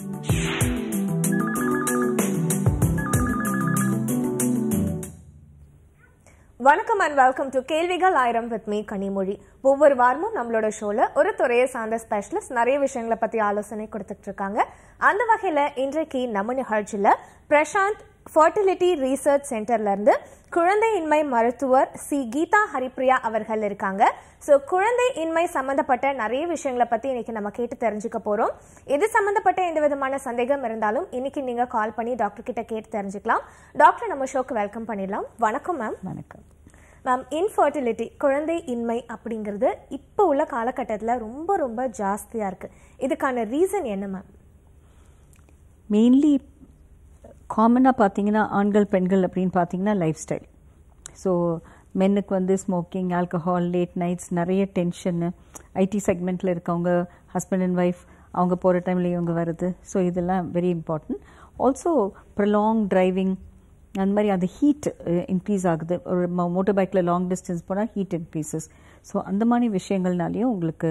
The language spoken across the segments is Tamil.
வணக்கம் அண்ட் வெல்கம் டு கேள்விகள் ஆயிரம் வித் மீ கனிமொழி ஒவ்வொரு வாரமும் நம்மளோட ஷோல ஒரு துறையை சார்ந்த ஸ்பெஷலிஸ்ட் நிறைய விஷயங்களை பத்தி ஆலோசனை கொடுத்துட்டு இருக்காங்க அந்த வகையில இன்றைக்கு நம்ம நிகழ்ச்சியில பிரசாந்த் ஃபர்டிலிட்டி ரிசர்ச் சென்டர்ல இருந்து குழந்தையின்மை மருத்துவர் சி கீதா ஹரிப்ரியா அவர்கள் இருக்காங்க ஸோ குழந்தை இன்மை சம்பந்தப்பட்ட நிறைய விஷயங்களை பத்தி இன்னைக்கு நம்ம கேட்டு தெரிஞ்சுக்க போறோம் இது சம்பந்தப்பட்ட எந்த விதமான சந்தேகம் இருந்தாலும் இன்னைக்கு நீங்க கால் பண்ணி டாக்டர் கிட்ட கேட்டு தெரிஞ்சுக்கலாம் டாக்டர் நம்ம ஷோக்கு வெல்கம் பண்ணிடலாம் வணக்கம் மேம் வணக்கம் மேம் இன்ஃபர்டிலிட்டி குழந்தை இன்மை அப்படிங்கிறது இப்போ உள்ள காலகட்டத்தில் ரொம்ப ரொம்ப ஜாஸ்தியாக இருக்கு இதுக்கான ரீசன் என்ன மேம் மெயின்லி காமனாக பார்த்தீங்கன்னா ஆண்கள் பெண்கள் அப்படின்னு பார்த்தீங்கன்னா லைஃப் ஸ்டைல் ஸோ மென்னுக்கு வந்து ஸ்மோக்கிங் ஆல்கஹால் லேட் நைட்ஸ் நிறைய டென்ஷனு ஐடி செக்மெண்ட்டில் இருக்கவங்க ஹஸ்பண்ட் அண்ட் ஒய்ஃப் அவங்க போகிற டைமில் இவங்க வருது ஸோ இதெல்லாம் very important also prolong driving அந்த மாதிரி அந்த ஹீட் இன்க்ரீஸ் ஆகுது ஒரு மோட்டர் பைக்கில் லாங் டிஸ்டன்ஸ் போனால் ஹீட் இன்க்ரீசஸ் ஸோ அந்த மாதிரி விஷயங்கள்னாலையும் உங்களுக்கு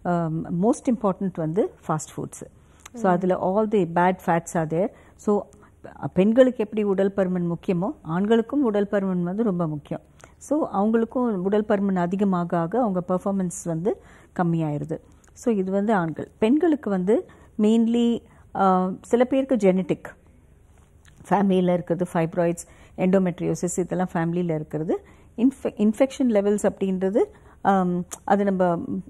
மோஸ்ட் இம்பார்ட்டண்ட் வந்து ஃபாஸ்ட் ஃபுட்ஸு ஸோ அதில் all the bad fats are there so பெண்களுக்கு எப்படி உடல் பருமன் முக்கியமோ ஆண்களுக்கும் உடல் பருமன் வந்து ரொம்ப முக்கியம் ஸோ அவங்களுக்கும் உடல் பருமன் அதிகமாக ஆக அவங்க பெர்ஃபார்மன்ஸ் வந்து கம்மியாயிருது ஸோ இது வந்து ஆண்கள் பெண்களுக்கு வந்து மெயின்லி சில பேருக்கு ஜெனட்டிக் ஃபேமிலியில் இருக்கிறது ஃபைப்ராய்ட்ஸ் எண்டோமெட்ரியோசிஸ் இதெல்லாம் ஃபேமிலியில் இருக்கிறது இன்ஃபெ இன்ஃபெக்ஷன் லெவல்ஸ் அப்படின்றது அது நம்ம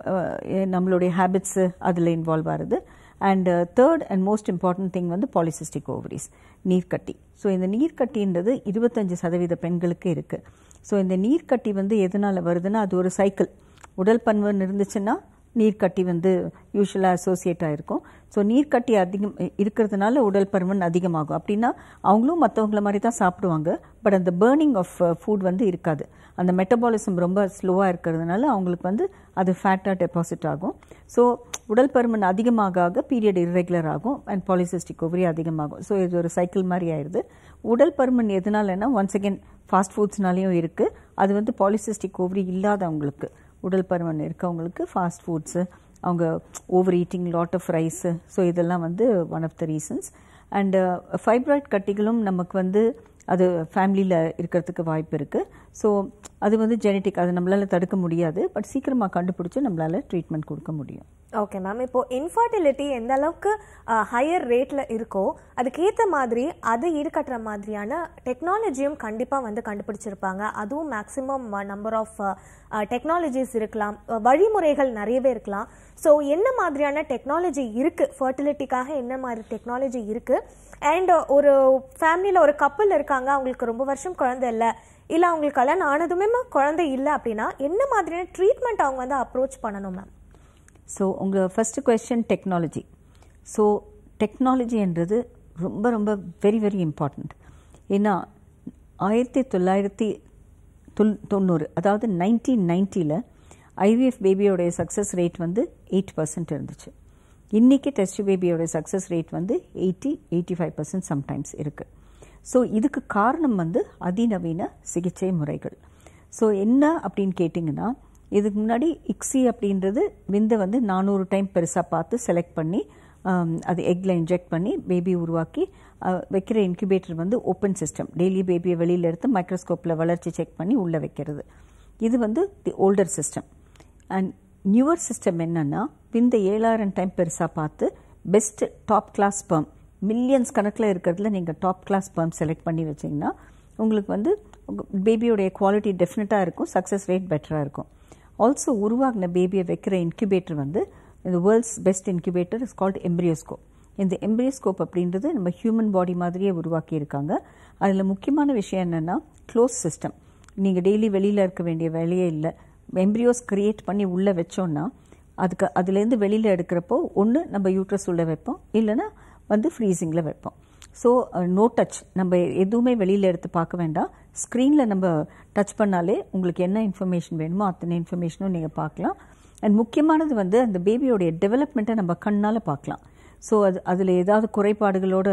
நம்மளுடைய ஹேபிட்ஸு அதில் இன்வால்வ் ஆகுது and third and most important thing வந்து பாலிசிஸ்டிக் ஓவரிஸ் நீர்க்கட்டி ஸோ இந்த நீர்க்கட்டின்றது இருபத்தஞ்சு சதவீத பெண்களுக்கு இருக்குது ஸோ இந்த நீர்க்கட்டி வந்து எதனால் வருதுன்னா அது ஒரு சைக்கிள் உடல் பன்மன் இருந்துச்சுன்னா நீர்க்கட்டி வந்து யூஸ்வலாக அசோசியேட் ஆகிருக்கும் ஸோ நீர்க்கட்டி அதிகம் இருக்கிறதுனால உடல் பருமன் அதிகமாகும் அப்படின்னா அவங்களும் மற்றவங்கள மாதிரி தான் சாப்பிடுவாங்க பட் அந்த பேர்னிங் ஆஃப் ஃபுட் வந்து இருக்காது அந்த மெட்டபாலிசம் ரொம்ப ஸ்லோவாக இருக்கிறதுனால அவங்களுக்கு வந்து அது ஃபேட்டாக டெபாசிட் ஆகும் ஸோ உடல் பருமன் அதிகமாக ஆக பீரியட் இர்ரெகுலர் ஆகும் அண்ட் பாலிசிஸ்டிக் ஓவரி அதிகமாகும் ஸோ இது ஒரு சைக்கிள் மாதிரி ஆயிடுது உடல் பருமன் எதனாலன்னா ஒன்ஸ் அகேன் ஃபாஸ்ட் ஃபுட்ஸ்னாலையும் இருக்குது அது வந்து பாலிசிஸ்டிக் ஓவரி இல்லாதவங்களுக்கு உடல் பருமன் இருக்கவங்களுக்கு ஃபாஸ்ட் ஃபுட்ஸு அவங்க over eating lot of rice so இதெல்லாம் வந்து one of the reasons and fibroid கட்டிகளும் நமக்கு வந்து அது ஃபேமிலியில் இருக்கிறதுக்கு வாய்ப்பு இருக்குது ஸோ அது வந்து ஜெனட்டிக் அதை நம்மளால் தடுக்க முடியாது பட் சீக்கிரமாக கண்டுபிடிச்சி நம்மளால் ட்ரீட்மெண்ட் கொடுக்க முடியும் ஓகே மேம் இப்போ இன்ஃபர்டிலிட்டி எந்த அளவுக்கு ஹையர் ரேட்ல இருக்கோ அதுக்கேற்ற மாதிரி அதை ஈடுகட்டுற மாதிரியான டெக்னாலஜியும் கண்டிப்பாக வந்து கண்டுபிடிச்சிருப்பாங்க அதுவும் மேக்ஸிமம் நம்பர் ஆஃப் டெக்னாலஜிஸ் இருக்கலாம் வழிமுறைகள் நிறையவே இருக்கலாம் ஸோ என்ன மாதிரியான டெக்னாலஜி இருக்கு ஃபர்டிலிட்டிக்காக என்ன மாதிரி டெக்னாலஜி இருக்கு அண்ட் ஒரு ஃபேமிலியில் ஒரு கப்பல் இருக்காங்க அவங்களுக்கு ரொம்ப வருஷம் குழந்தை இல்லை இல்லை அவங்களுக்கு கல்யாணம் ஆனதுமே குழந்தை இல்லை அப்படின்னா என்ன மாதிரியான ட்ரீட்மெண்ட் அவங்க வந்து அப்ரோச் பண்ணணும் மேம் ஸோ உங்கள் ஃபஸ்ட்டு கொஸ்டின் டெக்னாலஜி ஸோ டெக்னாலஜின்றது ரொம்ப ரொம்ப வெரி வெரி இம்பார்ட்டண்ட் ஏன்னா ஆயிரத்தி தொள்ளாயிரத்தி தொல் தொண்ணூறு அதாவது நைன்டீன் நைன்ட்டியில் ஐவிஎஃப் பேபியோடைய சக்ஸஸ் ரேட் வந்து எயிட் பர்சன்ட் இருந்துச்சு இன்றைக்கி டெஸ்ட் பேபியோடைய சக்ஸஸ் ரேட் வந்து eighty eighty five percent sometimes இருக்குது ஸோ இதுக்கு காரணம் வந்து அதிநவீன சிகிச்சை முறைகள் ஸோ என்ன அப்படின்னு கேட்டிங்கன்னா இதுக்கு முன்னாடி இக்ஸி அப்படின்றது விந்தை வந்து நானூறு டைம் பெருசாக பார்த்து செலக்ட் பண்ணி அது எக்கில் இன்ஜெக்ட் பண்ணி பேபி உருவாக்கி வைக்கிற இன்குபேட்டர் வந்து ஓப்பன் சிஸ்டம் டெய்லி பேபியை வெளியில் எடுத்து மைக்ரோஸ்கோப்பில் வளர்ச்சி செக் பண்ணி உள்ளே வைக்கிறது இது வந்து the older system and newer system என்னன்னா விந்த ஏழாயிரம் டைம் பெருசாக பார்த்து best top class sperm millions கணக்கில் இருக்கிறதுல நீங்கள் டாப் கிளாஸ் ஸ்பெர்ம் செலக்ட் பண்ணி வச்சிங்கன்னா உங்களுக்கு வந்து பேபியோடைய குவாலிட்டி டெஃபினட்டாக இருக்கும் சக்ஸஸ் ரேட் பெட்டராக இருக்கும் ஆல்சோ உருவாகின பேபியை வைக்கிற இன்குபேட்டர் வந்து இந்த world's best incubator is called embryoscope இந்த எம்ப்ரியோஸ்கோப் அப்படின்றது நம்ம ஹியூமன் பாடி மாதிரியே உருவாக்கியிருக்காங்க அதில் முக்கியமான விஷயம் என்னென்னா க்ளோஸ் சிஸ்டம் நீங்கள் டெய்லி வெளியில் இருக்க வேண்டிய வேலையே இல்லை எம்ப்ரியோஸ் கிரியேட் பண்ணி உள்ளே வச்சோன்னா அதுக்கு அதுலேருந்து வெளியில் எடுக்கிறப்போ ஒன்று நம்ம யூட்ரஸ் உள்ளே வைப்போம் இல்லைன்னா வந்து ஃப்ரீசிங்கில் வைப்போம் ஸோ நோ டச் நம்ம எதுவுமே வெளியில் எடுத்து பார்க்க வேண்டாம் ஸ்க்ரீனில் நம்ம டச் பண்ணாலே உங்களுக்கு என்ன இன்ஃபர்மேஷன் வேணுமோ அத்தனை இன்ஃபர்மேஷனும் நீங்கள் பார்க்கலாம் அண்ட் முக்கியமானது வந்து அந்த பேபியோடைய டெவலப்மெண்ட்டை நம்ம கண்ணால் பார்க்கலாம் ஸோ அது அதில் ஏதாவது குறைபாடுகளோடு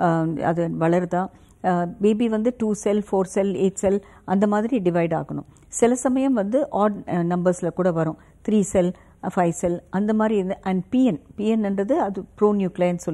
அது வளருதா பேபி வந்து two cell four cell eight cell அந்த மாதிரி டிவைட் ஆகணும் சில சமயம் வந்து ஆட் நம்பர்ஸில் கூட வரும் த்ரீ செல் ஃபைவ் செல் அந்த மாதிரி அண்ட் பிஎன் பிஎன்ன்றது அது ப்ரோ நியூக்ளைன்னு சொல்லுவோம்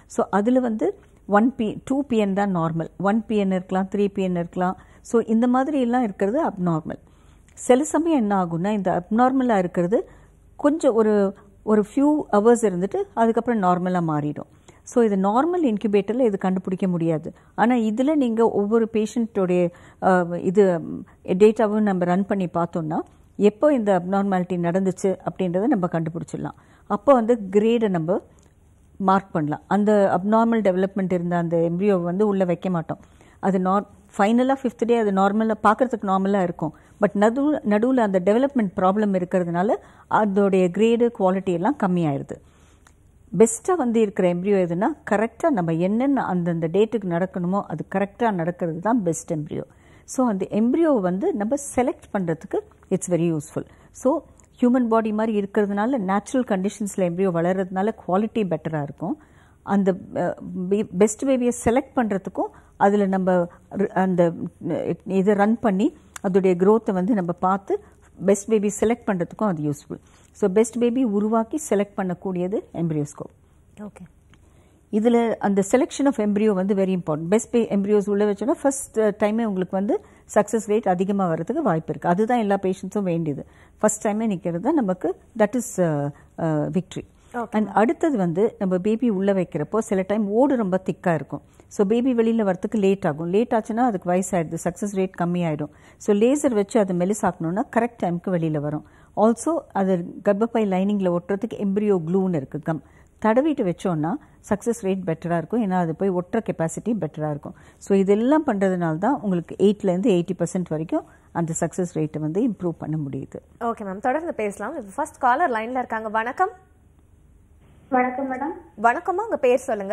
ஸோ அதில் வந்து ஒன் பி டூ பிஎன் தான் நார்மல் ஒன் பிஎன் இருக்கலாம் த்ரீ பிஎன் இருக்கலாம் ஸோ இந்த மாதிரி எல்லாம் இருக்கிறது அப்நார்மல் சில சமயம் என்ன ஆகும்னா இந்த அப்நார்மலாக இருக்கிறது கொஞ்சம் ஒரு ஒரு ஃபியூ ஹவர்ஸ் இருந்துட்டு அதுக்கப்புறம் நார்மலாக மாறிடும் ஸோ இது நார்மல் இன்குபேட்டரில் இது கண்டுபிடிக்க முடியாது ஆனால் இதில் நீங்கள் ஒவ்வொரு பேஷண்ட்டோடைய இது டேட்டாவும் நம்ம ரன் பண்ணி பார்த்தோம்னா எப்போ இந்த அப்நார்மாலிட்டி நடந்துச்சு அப்படின்றத நம்ம கண்டுபிடிச்சிடலாம் அப்போ வந்து கிரேடை நம்ம மார்க் பண்ணலாம் அந்த அப்நார்மல் டெவலப்மெண்ட் இருந்த அந்த எம்ப்ரியோ வந்து உள்ளே வைக்க மாட்டோம் அது நார் ஃபைனலாக ஃபிஃப்த் டே அது நார்மலாக பார்க்குறதுக்கு நார்மலாக இருக்கும் பட் நடு நடுவில் அந்த டெவலப்மெண்ட் ப்ராப்ளம் இருக்கிறதுனால அதோடைய கிரேடு குவாலிட்டி எல்லாம் கம்மியாயிருது பெஸ்ட்டாக வந்து இருக்கிற எம்ப்ரியோ எதுனா கரெக்டாக நம்ம என்னென்ன அந்தந்த டேட்டுக்கு நடக்கணுமோ அது கரெக்டாக நடக்கிறது தான் பெஸ்ட் எம்ப்ரியோ ஸோ அந்த எம்ப்ரியோ வந்து நம்ம செலக்ட் பண்ணுறதுக்கு it's very useful so human body மாதிரி இருக்கிறதுனால நேச்சுரல் கண்டிஷன்ஸில் எம்ப்ரியோ வளர்கிறதுனால குவாலிட்டி பெட்டராக இருக்கும் அந்த பெஸ்ட் பேபியை செலக்ட் பண்ணுறதுக்கும் அதில் நம்ம ர- அந்த இதை ரன் பண்ணி அதோடைய growth-அ வந்து நம்ம பார்த்து பெஸ்ட் பேபி செலக்ட் பண்ணுறதுக்கும் அது யூஸ்ஃபுல் ஸோ பெஸ்ட் பேபி உருவாக்கி செலக்ட் பண்ணக்கூடியது எம்ப்ரியோஸ்கோப் ஓகே இதில் அந்த செலெக்ஷன் ஆஃப் எம்ப்ரியோ வந்து வெரி இம்பார்ட்டன்ட் பெஸ்ட் எம்ப்ரியோஸ் உள்ள வச்சோன்னா ஃபர்ஸ்ட் டைமே உங்களுக்கு வந்து சக்ஸஸ் ரேட் அதிகமாக வரதுக்கு வாய்ப்பு இருக்குது அதுதான் எல்லா பேஷண்ட்ஸும் வேண்டியது ஃபர்ஸ்ட் டைமே நிற்கிறது தான் நமக்கு தட் இஸ் விக்ட்ரி அண்ட் அடுத்தது வந்து நம்ம பேபி உள்ள வைக்கிறப்போ சில டைம் ஓடு ரொம்ப திக்காக இருக்கும் ஸோ பேபி வெளியில் வரத்துக்கு லேட் ஆகும் லேட் ஆச்சுன்னா அதுக்கு வயசாயிடுது சக்ஸஸ் ரேட் கம்மியாயிடும் ஸோ லேசர் வச்சு அதை மெலிசாக்கணும்னா கரெக்ட் டைமுக்கு வெளியில் வரும் ஆல்சோ அது கர்ப்பப்பை லைனிங்கில் ஒட்டுறதுக்கு எம்ப்ரியோ க்ளூன்னு இருக்குது கம் தடவிட்டு வச்சோன்னா சக்ஸஸ் ரேட் பெட்டராக இருக்கும் ஏன்னா அது போய் ஒட்டுற கெப்பாசிட்டி பெட்டராக இருக்கும் ஸோ இதெல்லாம் பண்ணுறதுனால தான் உங்களுக்கு எயிட்லேருந்து எயிட்டி பர்சன்ட் வரைக்கும் அந்த சக்ஸஸ் ரேட்டை வந்து இம்ப்ரூவ் பண்ண முடியுது ஓகே மேம் தொடர்ந்து பேசலாம் இப்போ ஃபர்ஸ்ட் காலர் லைன்ல இருக்காங்க வணக்கம் வணக்கம் மேடம் வணக்கம்மா உங்க பேர் சொல்லுங்க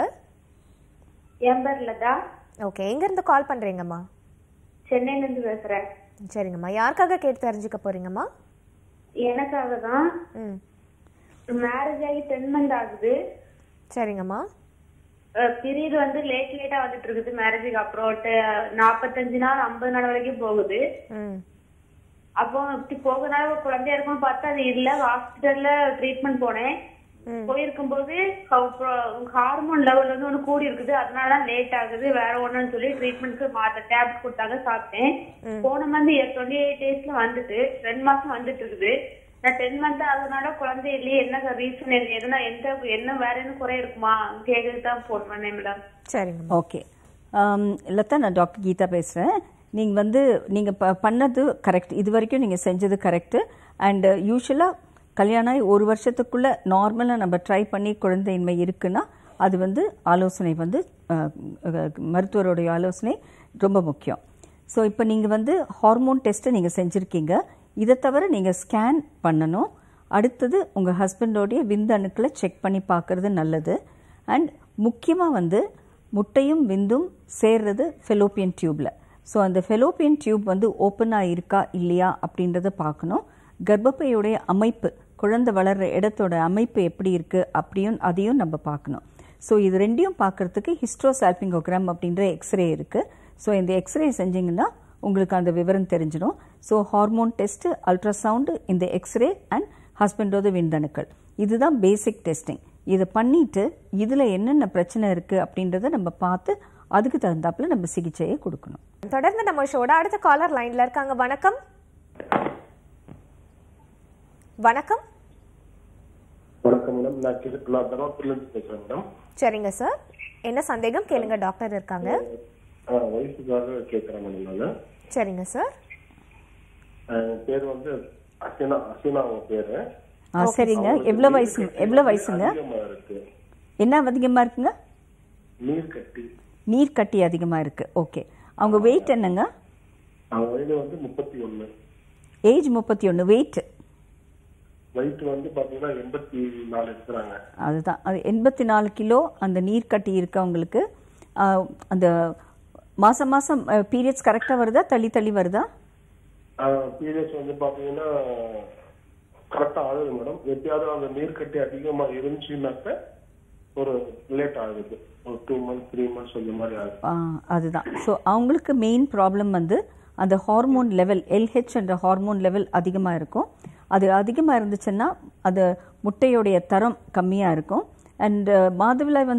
என் பேர் லதா ஓகே எங்க இருந்து கால் பண்றீங்கம்மா சென்னையில இருந்து பேசுறேன் சரிங்கம்மா யாருக்காக கேட்டு தெரிஞ்சுக்க போறீங்கம்மா எனக்காக தான் ம் மேரேஜ் ஆகி டென் மந்த் ஆகுது சரிங்கம்மா பீரியட் வந்து லேட் லேட்டா வந்துட்டு இருக்குது மேரேஜுக்கு அப்புறம் ட- நாற்பத்தஞ்சு நாள் ஐம்பது நாள் வரைக்கும் போகுது ம் அப்போ இப்படி போகனால ஒரு குழந்தையா இருக்கும்னு பார்த்தா அது இல்ல ஹாஸ்பிட்டல்ல ட்ரீட்மெண்ட் போனேன் போயிருக்கும்போது ஹார்மோன் லெவல் வந்து ஒண்ணு கூடி இருக்குது அதனால தான் லேட் ஆகுது வேற ஒண்ணுன்னு சொல்லி ட்ரீட்மெண்ட்க்கு மாத்த டேப்லெட் கொடுத்தாங்க சாப்பிட்டேன் போன மந்த் டுவெண்ட்டி எயிட் டேஸ்ல வந்துட்டு ரெண்டு மாசம் வந்துட்டு இருக்குது நான் டென் மந்த் ஆகுதுனால குழந்தை இல்லையே என்ன ரீசன் எதுனா எந்த என்ன வேற என்ன குறை இருக்குமா கேட்கறது தான் போன் பண்ணேன் மேடம் சரிங்கம்மா ஓகே லதா நான் டாக்டர் கீதா பேசுகிறேன் நீங்கள் வந்து நீங்கள் ப பண்ணது கரெக்ட் இது வரைக்கும் நீங்கள் செஞ்சது கரெக்டு அண்டு யூஸ்வலாக கல்யாணம் ஆகி ஒரு வருஷத்துக்குள்ளே நார்மலாக நம்ம ட்ரை பண்ணி குழந்தையின்மை இருக்குன்னா அது வந்து ஆலோசனை வந்து அஹ், அஹ், மருத்துவருடைய ஆலோசனை ரொம்ப முக்கியம் ஸோ இப்போ நீங்கள் வந்து ஹார்மோன் டெஸ்ட்டை நீங்கள் செஞ்சுருக்கீங்க இதை தவிர நீங்கள் ஸ்கேன் பண்ணணும் அடுத்தது உங்கள் ஹஸ்பண்டோடைய விந்தணுக்களை செக் பண்ணி பார்க்கறது நல்லது அண்ட் முக்கியமாக வந்து முட்டையும் விந்தும் சேர்றது ஃபெலோப்பியன் டியூப்ல ஸோ அந்த ஃபெலோப்பியன் டியூப் வந்து ஓப்பனாக இருக்கா இல்லையா அப்படின்றத பார்க்கணும் கர்ப்பப்பையுடைய அமைப்பு குழந்தை வளர்ற இடத்தோட அமைப்பு எப்படி இருக்கு அப்படியும் அதையும் நம்ம பார்க்கணும் ஸோ இது ரெண்டையும் பார்க்கறதுக்கு ஹிஸ்ட்ரோசால்பிங்கோகிராம் அப்படின்ற எக்ஸ்ரே இருக்கு ஸோ இந்த எக்ஸ்ரே செஞ்சீங்கன்னா உங்களுக்கு அந்த விவரம் தெரிஞ்சிடும் ஸோ ஹார்மோன் டெஸ்ட் அல்ட்ராசவுண்டு இந்த எக்ஸ்ரே அண்ட் ஹஸ்பண்டோட விந்தணுக்கள் இதுதான் பேசிக் டெஸ்டிங் இதை பண்ணிட்டு இதில் என்னென்ன பிரச்சனை இருக்கு அப்படின்றத நம்ம பார்த்து அதுக்கு தகுந்தாப்புல நம்ம சிகிச்சையை கொடுக்கணும் தொடர்ந்து நம்ம ஷோட அடுத்த காலர் லைன்ல இருக்காங்க வணக்கம் வணக்கம் வணக்கம் மேடம் நான் கிரு- நான் தர்மபுரில இருந்து பேசுறேன் மேடம் சரிங்க சார் என்ன சந்தேகம் கேளுங்க டாக்டர் இருக்காங்க ஆ, வயசுக்காக கேட்கறேன் மேடம் நான் சரிங்க சார் என் பேர் வந்து அசினா அசினா அவங்க பேரு ஆ சரிங்க எவ்வளோ வயசு எவ்வளோ வயசுங்க அதிகமா இருக்கு என்ன அதிகமாக இருக்குங்க நீர் கட்டி நீர் கட்டி அதிகமாக இருக்கு ஓகே அவங்க வெயிட் என்னங்க அவங்க வயது வந்து முப்பத்தி ஒண்ணு ஏஜ் முப்பத்தி ஒன்று வெயிட் வயிற்று வந்து பாத்தீங்கன்னா எண்பத்தி நாலு இருக்கிறாங்க அதுதான் அது எண்பத்தி நாலு கிலோ அந்த நீர் கட்டி இருக்கவங்களுக்கு ஆ, அந்த மாசம் மாசம் பீரியட்ஸ் கரெக்டாக வருதா தள்ளி தள்ளி வருதா பீரியட்ஸ் வந்து பாத்தீங்கன்னா கரெக்டா ஆகுது மேடம் எப்பயாவது அந்த நீர் கட்டி அதிகமா இருந்துச்சுன்னாக்க ஒரு லேட் ஆகுது ஒரு டூ மந்த்ஸ் த்ரீ மந்த்ஸ் அந்த மாதிரி ஆகுது ஆ, அதுதான் ஸோ அவங்களுக்கு மெயின் ப்ராப்ளம் வந்து அந்த ஹார்மோன் லெவல் எல்ஹெச் என்ற ஹார்மோன் லெவல் அதிகமாக இருக்கும் அது அதிகமாக இருந்துச்சுன்னா அது முட்டையுடைய தரம் கம்மியாக இருக்கும் அண்ட் மாதவிடாய் வந்து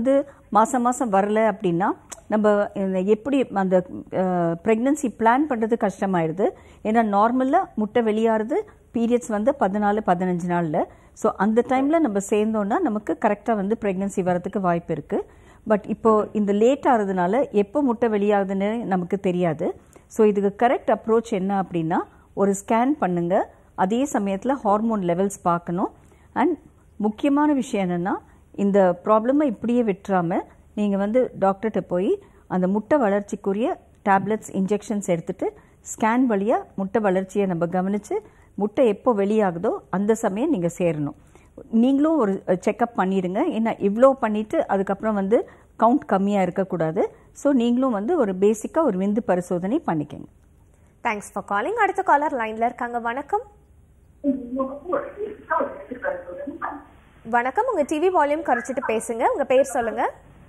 மாதம் மாதம் வரல அப்படின்னா நம்ம இந்த எப்படி அந்த ப்ரெக்னன்சி பிளான் பண்ணுறது கஷ்டமாயிருது ஏன்னா நார்மலாக முட்டை வெளியாகிறது பீரியட்ஸ் வந்து பதினாலு பதினஞ்சு நாளில் ஸோ அந்த டைமில் நம்ம சேர்ந்தோன்னா நமக்கு கரெக்டாக வந்து ப்ரெக்னன்சி வரதுக்கு வாய்ப்பு இருக்குது பட் இப்போ இந்த லேட் ஆகிறதுனால எப்போ முட்டை வெளியாகுதுன்னு நமக்கு தெரியாது ஸோ இதுக்கு கரெக்ட் அப்ரோச் என்ன அப்படின்னா ஒரு ஸ்கேன் பண்ணுங்க அதே சமயத்தில் ஹார்மோன் லெவல்ஸ் பார்க்கணும் அண்ட் முக்கியமான விஷயம் என்னென்னா இந்த ப்ராப்ளமை இப்படியே விட்டுறாம நீங்கள் வந்து டாக்டர்கிட்ட போய் அந்த முட்டை வளர்ச்சிக்குரிய டேப்லெட்ஸ் இன்ஜெக்ஷன்ஸ் எடுத்துட்டு ஸ்கேன் வழியாக முட்டை வளர்ச்சியை நம்ம கவனித்து முட்டை எப்போ வெளியாகுதோ அந்த சமயம் நீங்கள் சேரணும் நீங்களும் ஒரு செக்கப் பண்ணிடுங்க ஏன்னா இவ்வளோ பண்ணிட்டு அதுக்கப்புறம் வந்து கவுண்ட் கம்மியாக இருக்கக்கூடாது ஸோ நீங்களும் வந்து ஒரு பேசிக்காக ஒரு விந்து பரிசோதனை பண்ணிக்கங்க தேங்க்ஸ் ஃபார் காலிங் அடுத்த காலர் லைன்ல இருக்காங்க வணக்கம் வணக்கம் உங்க டிவி வால்யூம் குறைச்சிட்டு பேசுங்க உங்க பேர் சொல்லுங்க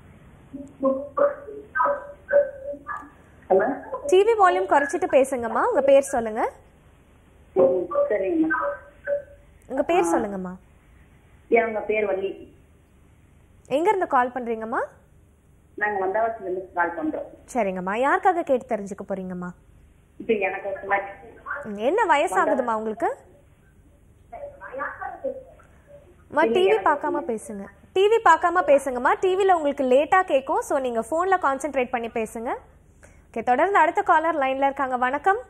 ஹலோ டிவி வால்யூம் குறைச்சிட்டு பேசுங்கம்மா உங்க பேர் சொல்லுங்க சரிங்கம்மா உங்க பேர் சொல்லுங்கம்மா எங்க பேர் வள்ளி எங்க இருந்து கால் பண்றீங்கம்மா நாங்க வந்தாவத்துல இருந்து கால் பண்றோம் சரிங்கம்மா யாருக்காக கேட்டு தெரிஞ்சுக்க போறீங்கம்மா இப்ப எனக்கு ஒரு சில- ம், என்ன வயசாகுதுமா உங்களுக்கு அம்மா டிவி பார்க்காம பேசுங்க டிவி பார்க்காம பேசுங்கம்மா டிவில உங்களுக்கு லேட்டா கேட்கும் ஸோ நீங்க போன்ல கான்சென்ட்ரேட் பண்ணி பேசுங்க ஓகே தொடர்ந்து அடுத்த காலர் லைன்ல இருக்காங்க வணக்கம்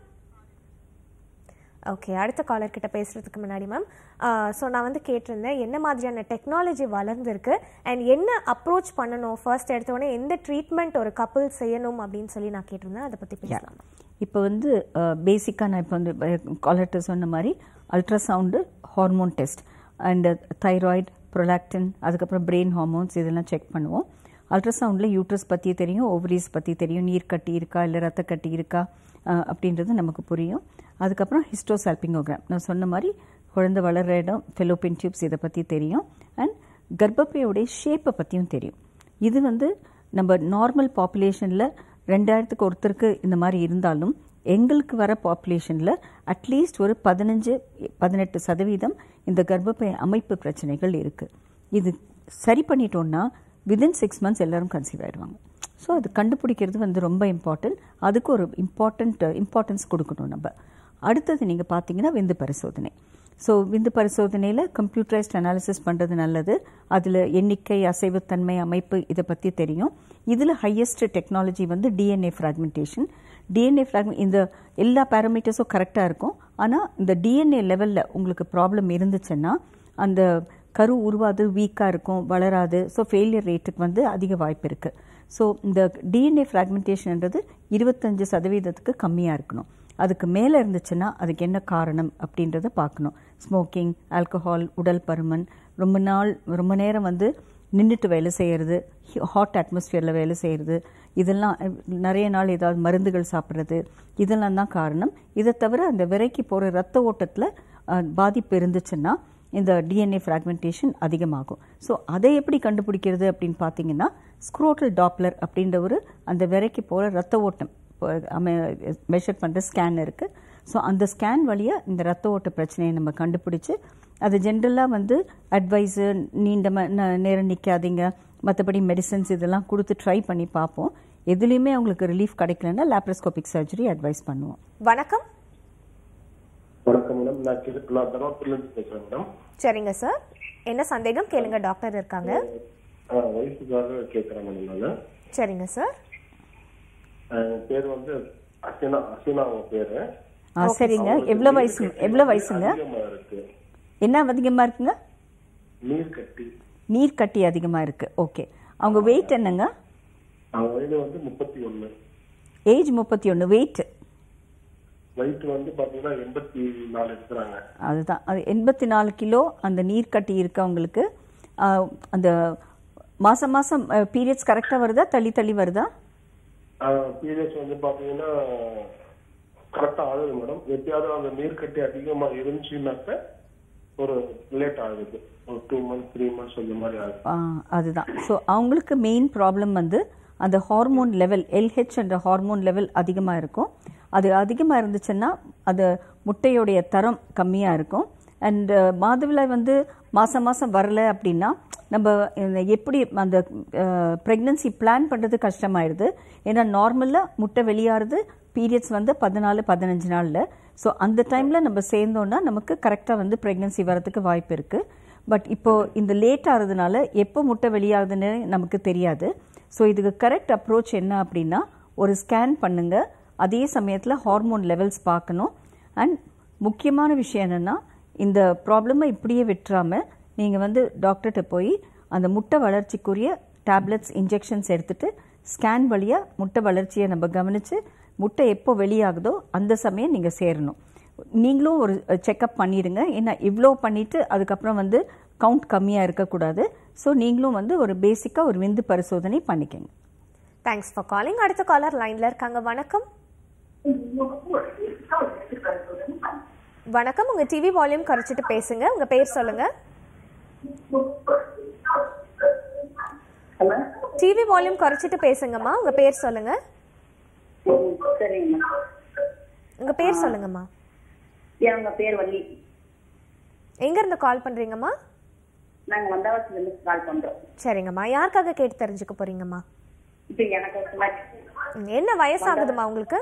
ஓகே அடுத்த காலர் கிட்ட பேசுறதுக்கு முன்னாடி மேம் ஸோ நான் வந்து கேட்டிருந்தேன் என்ன மாதிரியான டெக்னாலஜி வளர்ந்துருக்கு அண்ட் என்ன அப்ரோச் பண்ணணும் ஃபர்ஸ்ட் எடுத்தோடனே எந்த ட்ரீட்மெண்ட் ஒரு கப்பல் செய்யணும் அப்படின்னு சொல்லி நான் கேட்டிருந்தேன் அதை பத்தி பேசலாம் இப்போ வந்து பேசிக்காக நான் இப்போ வந்து காலர்கிட்ட சொன்ன மாதிரி ultrasound hormone test and thyroid prolactin அதுக்கப்புறம் பிரெயின் ஹார்மோன்ஸ் இதெல்லாம் செக் பண்ணுவோம் அல்ட்ராசவுண்டில் யூட்ரஸ் பற்றி தெரியும் ஓவரிஸ் பற்றி தெரியும் நீர் கட்டி இருக்கா இல்லை ரத்த கட்டி இருக்கா அஹ், அப்படின்றது நமக்கு புரியும் அதுக்கப்புறம் ஹிஸ்டோசால்பிங்கோகிராம் நான் சொன்ன மாதிரி குழந்தை வளர்கிற இடம் ஃபெலோபின் டியூப்ஸ் இதை பற்றி தெரியும் அண்ட் கர்ப்பப்பையோடைய ஷேப்பை பற்றியும் தெரியும் இது வந்து நம்ம நார்மல் பாப்புலேஷனில் ரெண்டாயிரத்துக்கு ஒருத்தருக்கு இந்த மாதிரி இருந்தாலும் எங்களுக்கு வர பாப்புலேஷனில் அட்லீஸ்ட் ஒரு பதினஞ்சு பதினெட்டு சதவீதம் இந்த கர்ப்பப்பை அமைப்பு பிரச்சனைகள் இருக்குது இது சரி பண்ணிட்டோம்னா விதின் சிக்ஸ் மந்த்ஸ் எல்லாரும் கன்சீவ் ஆயிடுவாங்க ஸோ அது கண்டுபிடிக்கிறது வந்து ரொம்ப இம்பார்ட்டன்ட் அதுக்கு ஒரு இம்பார்ட்டன்ட் இம்பார்ட்டன்ஸ் கொடுக்கணும் நம்ம அடுத்தது நீங்கள் பார்த்தீங்கன்னா விந்து பரிசோதனை ஸோ விந்து பரிசோதனையில் கம்ப்யூட்டரைஸ்ட் அனாலிசிஸ் பண்ணுறது நல்லது அதில் எண்ணிக்கை அசைவுத்தன்மை அமைப்பு இதை பற்றி தெரியும் இதில் ஹையஸ்ட் டெக்னாலஜி வந்து டிஎன்ஏ ஃப்ராக்மெண்டேஷன் டிஎன்ஏ ஃப்ராக்மெண்ட் இந்த எல்லா பேராமீட்டர்ஸும் கரெக்டாக இருக்கும் ஆனால் இந்த டிஎன்ஏ லெவலில் உங்களுக்கு ப்ராப்ளம் இருந்துச்சுன்னா அந்த கரு உருவாது வீக்காக இருக்கும் வளராது ஸோ ஃபெயிலியர் ரேட்டுக்கு வந்து அதிக வாய்ப்பு இருக்குது ஸோ இந்த டிஎன்ஏ ஃப்ராக்மெண்டேஷன்ன்றது இருபத்தஞ்சு சதவீதத்துக்கு கம்மியாக இருக்கணும் அதுக்கு மேலே இருந்துச்சுன்னா அதுக்கு என்ன காரணம் அப்படின்றத பார்க்கணும் ஸ்மோக்கிங் ஆல்கஹால் உடல் பருமன் ரொம்ப நாள் ரொம்ப நேரம் வந்து நின்றுட்டு வேலை செய்கிறது ஹாட் அட்மாஸ்பியரில் வேலை செய்கிறது இதெல்லாம் அஹ், நிறைய நாள் ஏதாவது மருந்துகள் சாப்பிட்றது இதெல்லாம் தான் காரணம் இதை தவிர அந்த விரைக்கு போகிற ரத்த ஓட்டத்தில் பாதிப்பு இருந்துச்சுன்னா இந்த டிஎன்ஏ ஃப்ராக்மெண்டேஷன் அதிகமாகும் ஸோ அதை எப்படி கண்டுபிடிக்கிறது அப்படின்னு பார்த்தீங்கன்னா ஸ்க்ரோட்டல் டாப்லர் அப்படின்ற ஒரு அந்த விரைக்கு போகிற ரத்த ஓட்டம் மெஷர் பண்ணுற ஸ்கேன் இருக்குது ஸோ அந்த ஸ்கேன் வழியாக இந்த ரத்த ஓட்ட பிரச்சனையை நம்ம கண்டுபிடிச்சு அது ஜென்ரலாக வந்து அட்வைஸு நீண்ட ம- ந- நேரம் நிற்காதீங்க மற்றபடி மெடிசன்ஸ் இதெல்லாம் கொடுத்து ட்ரை பண்ணி பார்ப்போம் எதுலேயுமே அவங்களுக்கு ரிலீஃப் கிடைக்கலன்னா லேப்ரோஸ்கோபிக் சர்ஜரி அட்வைஸ் பண்ணுவோம் வணக்கம் வணக்கம் மேடம் நான் கிரு- நான் தர்மபுரில இருந்து பேசுறேன் மேடம் சரிங்க சார் என்ன சந்தேகம் கேளுங்க டாக்டர் இருக்காங்க ஆ, வயசுக்காக கேட்கறேன் மேடம் நானு சரிங்க சார் என் பேர் வந்து அசினா அசினா அவங்க பேரு ஆ சரிங்க எவ்வளோ வயசு எவ்வளோ வயசுங்க அதிகமா இருக்கு என்ன அதிகமாக இருக்குங்க நீர் கட்டி நீர் கட்டி அதிகமாக இருக்குது ஓகே அவங்க வெயிட் என்னங்க அவங்க வயது வந்து முப்பத்தி ஒண்ணு ஏஜ் முப்பத்தி ஒன்று வெயிட் வயிற்று வந்து பாத்தீங்கன்னா எண்பத்தி நாலு இருக்கிறாங்க அதுதான் அது எண்பத்தி நாலு கிலோ அந்த நீர் கட்டி இருக்கவங்களுக்கு ஆ, அந்த மாதம் மாதம் பீரியட்ஸ் கரெக்டாக வருதா தள்ளி தள்ளி வருதா பீரியட்ஸ் வந்து பாத்தீங்கன்னா கரெக்டா ஆகுது மேடம் எப்பயாவது அந்த நீர் கட்டி அதிகமா இருந்துச்சுன்னாக்க ஒரு லேட் ஆகுது ஒரு டூ மந்த்ஸ் த்ரீ மந்த்ஸ் அந்த மாதிரி ஆகுது ஆ, அதுதான் ஸோ அவங்களுக்கு மெயின் ப்ராப்ளம் வந்து அந்த ஹார்மோன் லெவல் எல்ஹெச் என்ற ஹார்மோன் லெவல் அதிகமாக இருக்கும் அது அதிகமாக இருந்துச்சுன்னா அது முட்டையுடைய தரம் கம்மியாக இருக்கும் அண்ட் மாதவிடாய் வந்து மாதம் மாதம் வரல அப்படின்னா நம்ம இந்த எப்படி அந்த ப்ரெக்னன்சி பிளான் பண்ணுறது கஷ்டமாயிடுது ஏன்னா நார்மலாக முட்டை வெளியாகிறது பீரியட்ஸ் வந்து பதினாலு பதினஞ்சு நாளில் ஸோ அந்த டைமில் நம்ம சேர்ந்தோன்னா நமக்கு கரெக்டாக வந்து ப்ரெக்னன்சி வரதுக்கு வாய்ப்பு இருக்குது பட் இப்போ இந்த லேட் ஆகிறதுனால எப்போ முட்டை வெளியாகுதுன்னு நமக்கு தெரியாது ஸோ இதுக்கு கரெக்ட் அப்ரோச் என்ன அப்படின்னா ஒரு ஸ்கேன் பண்ணுங்க அதே சமயத்தில் ஹார்மோன் லெவல்ஸ் பார்க்கணும் அண்ட் முக்கியமான விஷயம் என்னென்னா இந்த ப்ராப்ளமை இப்படியே விட்டுறாம நீங்கள் வந்து டாக்டர்கிட்ட போய் அந்த முட்டை வளர்ச்சிக்குரிய டேப்லெட்ஸ் இன்ஜெக்ஷன்ஸ் எடுத்துட்டு ஸ்கேன் வழியாக முட்டை வளர்ச்சியை நம்ம கவனித்து முட்டை எப்போ வெளியாகுதோ அந்த சமயம் நீங்கள் சேரணும் நீங்களும் ஒரு செக்கப் பண்ணிடுங்க ஏன்னா இவ்வளோ பண்ணிட்டு அதுக்கப்புறம் வந்து கவுண்ட் கம்மியாக இருக்கக்கூடாது ஸோ நீங்களும் வந்து ஒரு பேசிக்காக ஒரு விந்து பரிசோதனை பண்ணிக்கங்க தேங்க்ஸ் ஃபார் காலிங் அடுத்த காலர் லைன்ல இருக்காங்க வணக்கம் வணக்கம் உங்க டிவி வால்யூம் குறைச்சிட்டு பேசுங்க உங்க பேர் சொல்லுங்க ஹலோ டிவி வால்யூம் குறைச்சிட்டு பேசுங்கம்மா உங்க பேர் சொல்லுங்க சரிங்கம்மா உங்க பேர் சொல்லுங்கம்மா எங்க பேர் வள்ளி எங்க இருந்து கால் பண்றீங்கம்மா நாங்க வந்தாவாசில இருந்து கால் பண்றோம் சரிங்கம்மா யாருக்காக கேட்டு தெரிஞ்சுக்க போறீங்கம்மா இப்ப எனக்கு ஒரு மாதிரி ம், என்ன வயசாகுதுமா உங்களுக்கு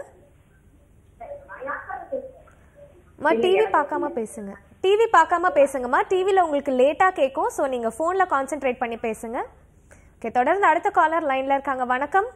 அம்மா டிவி பார்க்காம பேசுங்க டிவி பார்க்காம பேசுங்கம்மா டிவில உங்களுக்கு லேட்டா கேட்கும் ஸோ நீங்க போன்ல கான்சென்ட்ரேட் பண்ணி பேசுங்க ஓகே தொடர்ந்து அடுத்த காலர் லைன்ல இருக்காங்க வணக்கம்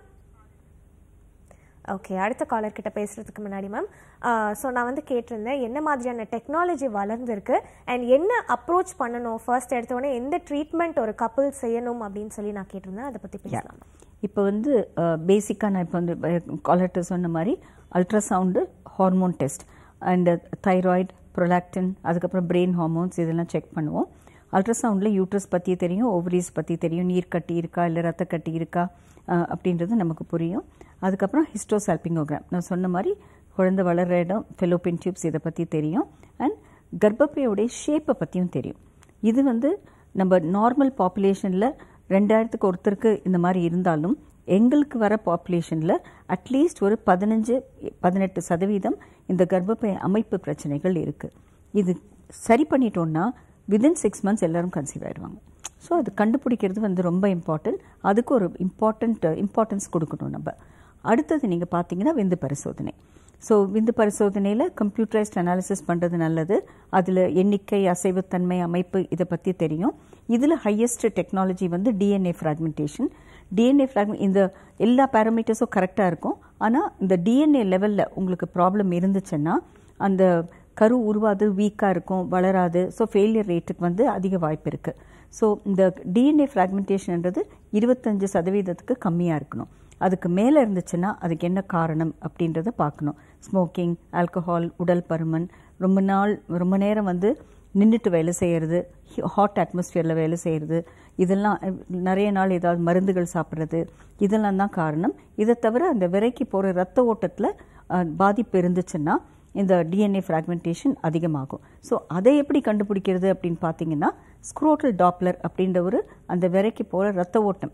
ஓகே அடுத்த காலர் கிட்ட பேசுறதுக்கு முன்னாடி மேம் ஸோ நான் வந்து கேட்டிருந்தேன் என்ன மாதிரியான டெக்னாலஜி வளர்ந்துருக்கு அண்ட் என்ன அப்ரோச் பண்ணணும் ஃபர்ஸ்ட் எடுத்தோடனே எந்த ட்ரீட்மெண்ட் ஒரு கப்பல் செய்யணும் அப்படின்னு சொல்லி நான் கேட்டிருந்தேன் அதை பத்தி பேசலாம் இப்போ வந்து பேசிக்காக நான் இப்போ வந்து காலர்கிட்ட சொன்ன மாதிரி ultrasound hormone test and thyroid prolactin அதுக்கப்புறம் பிரெயின் ஹார்மோன்ஸ் இதெல்லாம் செக் பண்ணுவோம் அல்ட்ராசவுண்டில் யூட்ரஸ் பற்றி தெரியும் ஓவரிஸ் பற்றி தெரியும் நீர் கட்டி இருக்கா இல்லை ரத்த கட்டி இருக்கா அஹ், அப்படின்றது நமக்கு புரியும் அதுக்கப்புறம் ஹிஸ்டோசால்பிங்கோகிராம் நான் சொன்ன மாதிரி குழந்தை வளர்கிற இடம் ஃபெலோபின் டியூப்ஸ் இதை பற்றி தெரியும் அண்ட் கர்ப்பப்பையோடைய ஷேப்பை பற்றியும் தெரியும் இது வந்து நம்ம நார்மல் பாப்புலேஷனில் ரெண்டாயிரத்துக்கு ஒருத்தருக்கு இந்த மாதிரி இருந்தாலும் எங்களுக்கு வர பாப்புலேஷனில் அட்லீஸ்ட் ஒரு பதினஞ்சு பதினெட்டு சதவீதம் இந்த கர்ப்பப்பை அமைப்பு பிரச்சனைகள் இருக்குது இது சரி பண்ணிட்டோம்னா விதின் சிக்ஸ் மந்த்ஸ் எல்லாரும் கன்சீவ் ஆயிடுவாங்க ஸோ அது கண்டுபிடிக்கிறது வந்து ரொம்ப இம்பார்ட்டன்ட் அதுக்கு ஒரு இம்பார்ட்டன்ட் இம்பார்ட்டன்ஸ் கொடுக்கணும் நம்ம அடுத்தது நீங்கள் பார்த்தீங்கன்னா விந்து பரிசோதனை ஸோ விந்து பரிசோதனையில் கம்ப்யூட்டரைஸ்ட் அனாலிசிஸ் பண்ணுறது நல்லது அதில் எண்ணிக்கை அசைவுத்தன்மை அமைப்பு இதை பற்றி தெரியும் இதில் ஹையஸ்ட் டெக்னாலஜி வந்து டிஎன்ஏ ஃப்ராக்மெண்டேஷன் டிஎன்ஏ ஃப்ராக்மெண்ட் இந்த எல்லா பேராமீட்டர்ஸும் கரெக்டாக இருக்கும் ஆனால் இந்த டிஎன்ஏ லெவலில் உங்களுக்கு ப்ராப்ளம் இருந்துச்சுன்னா அந்த கரு உருவாது வீக்காக இருக்கும் வளராது ஸோ ஃபெயிலியர் ரேட்டுக்கு வந்து அதிக வாய்ப்பு இருக்குது ஸோ இந்த டிஎன்ஏ ஃப்ராக்மெண்டேஷன்ன்றது இருபத்தஞ்சு சதவீதத்துக்கு கம்மியாக இருக்கணும் அதுக்கு மேலே இருந்துச்சுன்னா அதுக்கு என்ன காரணம் அப்படின்றத பார்க்கணும் ஸ்மோக்கிங் ஆல்கஹால் உடல் பருமன் ரொம்ப நாள் ரொம்ப நேரம் வந்து நின்றுட்டு வேலை செய்கிறது ஹாட் அட்மாஸ்பியரில் வேலை செய்கிறது இதெல்லாம் அஹ், நிறைய நாள் ஏதாவது மருந்துகள் சாப்பிட்றது இதெல்லாம் தான் காரணம் இதை தவிர அந்த விரைக்கு போகிற ரத்த ஓட்டத்தில் பாதிப்பு இருந்துச்சுன்னா இந்த டிஎன்ஏ ஃப்ராக்மெண்டேஷன் அதிகமாகும் ஸோ அதை எப்படி கண்டுபிடிக்கிறது அப்படின்னு பார்த்தீங்கன்னா ஸ்க்ரோட்டல் டாப்லர் அப்படின்ற ஒரு அந்த விரைக்கு போகிற ரத்த ஓட்டம்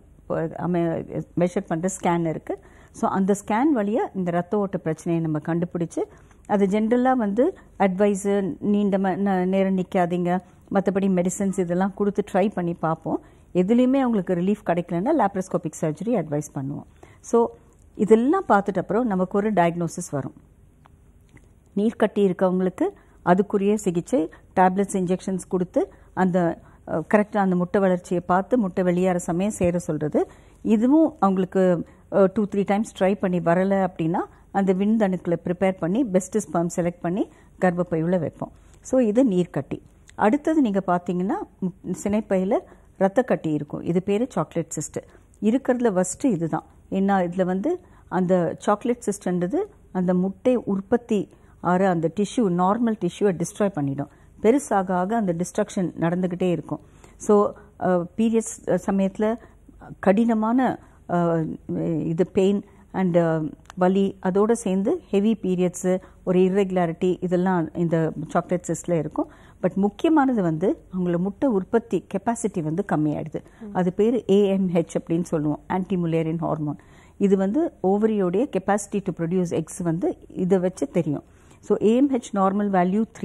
மெஷர் பண்ணுற ஸ்கேன் இருக்குது ஸோ அந்த ஸ்கேன் வழியாக இந்த ரத்த ஓட்ட பிரச்சனையை நம்ம கண்டுபிடிச்சு அது ஜென்ரலாக வந்து அட்வைஸு நீண்ட ம- ந- நேரம் நிற்காதீங்க மற்றபடி மெடிசன்ஸ் இதெல்லாம் கொடுத்து ட்ரை பண்ணி பார்ப்போம் எதுலேயுமே அவங்களுக்கு ரிலீஃப் கிடைக்கலன்னா லேப்ரோஸ்கோபிக் சர்ஜரி அட்வைஸ் பண்ணுவோம் ஸோ இதெல்லாம் பார்த்துட்ட அப்புறம் நமக்கு ஒரு டயக்னோசிஸ் வரும் நீர் கட்டி இருக்கவங்களுக்கு அதுக்குரிய சிகிச்சை டேப்லெட்ஸ் இன்ஜெக்ஷன்ஸ் கொடுத்து அந்த கரெக்டாக அந்த முட்டை வளர்ச்சியை பார்த்து முட்டை வெளியேற சமயம் சேர சொல்கிறது இதுவும் அவங்களுக்கு டூ த்ரீ டைம்ஸ் ட்ரை பண்ணி வரலை அப்படின்னா அந்த விந்தணுக்களை ப்ரிப்பேர் பண்ணி பெஸ்ட் ஸ்பெர்ம் செலக்ட் பண்ணி கர்ப்பப்பையுள்ள வைப்போம் ஸோ இது நீர்க்கட்டி அடுத்தது நீங்கள் பார்த்தீங்கன்னா ம், சினைப்பையில் ரத்தக்கட்டி இருக்கும் இது பேர் சாக்லேட் சிஸ்ட் இருக்கிறதுல ஃபஸ்ட்டு இதுதான் ஏன்னா இதில் வந்து அந்த சாக்லேட் சிஸ்ட்ன்றது அந்த முட்டை உற்பத்தி ஆற அந்த டிஷ்யூ நார்மல் டிஷ்யூவை டிஸ்ட்ராய் பண்ணிடும் பெருசாக ஆக அந்த டிஸ்ட்ரக்ஷன் நடந்துக்கிட்டே இருக்கும் ஸோ பீரியட்ஸ் சமயத்தில் கடினமான அஹ், இது பெயின் அண்ட் வலி அதோடு சேர்ந்து ஹெவி பீரியட்ஸு ஒரு இர்ரெகுலாரிட்டி இதெல்லாம் இந்த சாக்லேட் சிஸ்டில் இருக்கும் பட் முக்கியமானது வந்து அவங்கள முட்டை உற்பத்தி கெப்பாசிட்டி வந்து கம்மியாயிடுது அது பேர் ஏஎம்ஹெச் அப்படின்னு சொல்லுவோம் ஆன்டிமுலேரியன் ஹார்மோன் இது வந்து ஓவரியோடைய கெப்பாசிட்டி டு ப்ரொடியூஸ் எக்ஸ் வந்து இதை வச்சு தெரியும் so AMH normal value three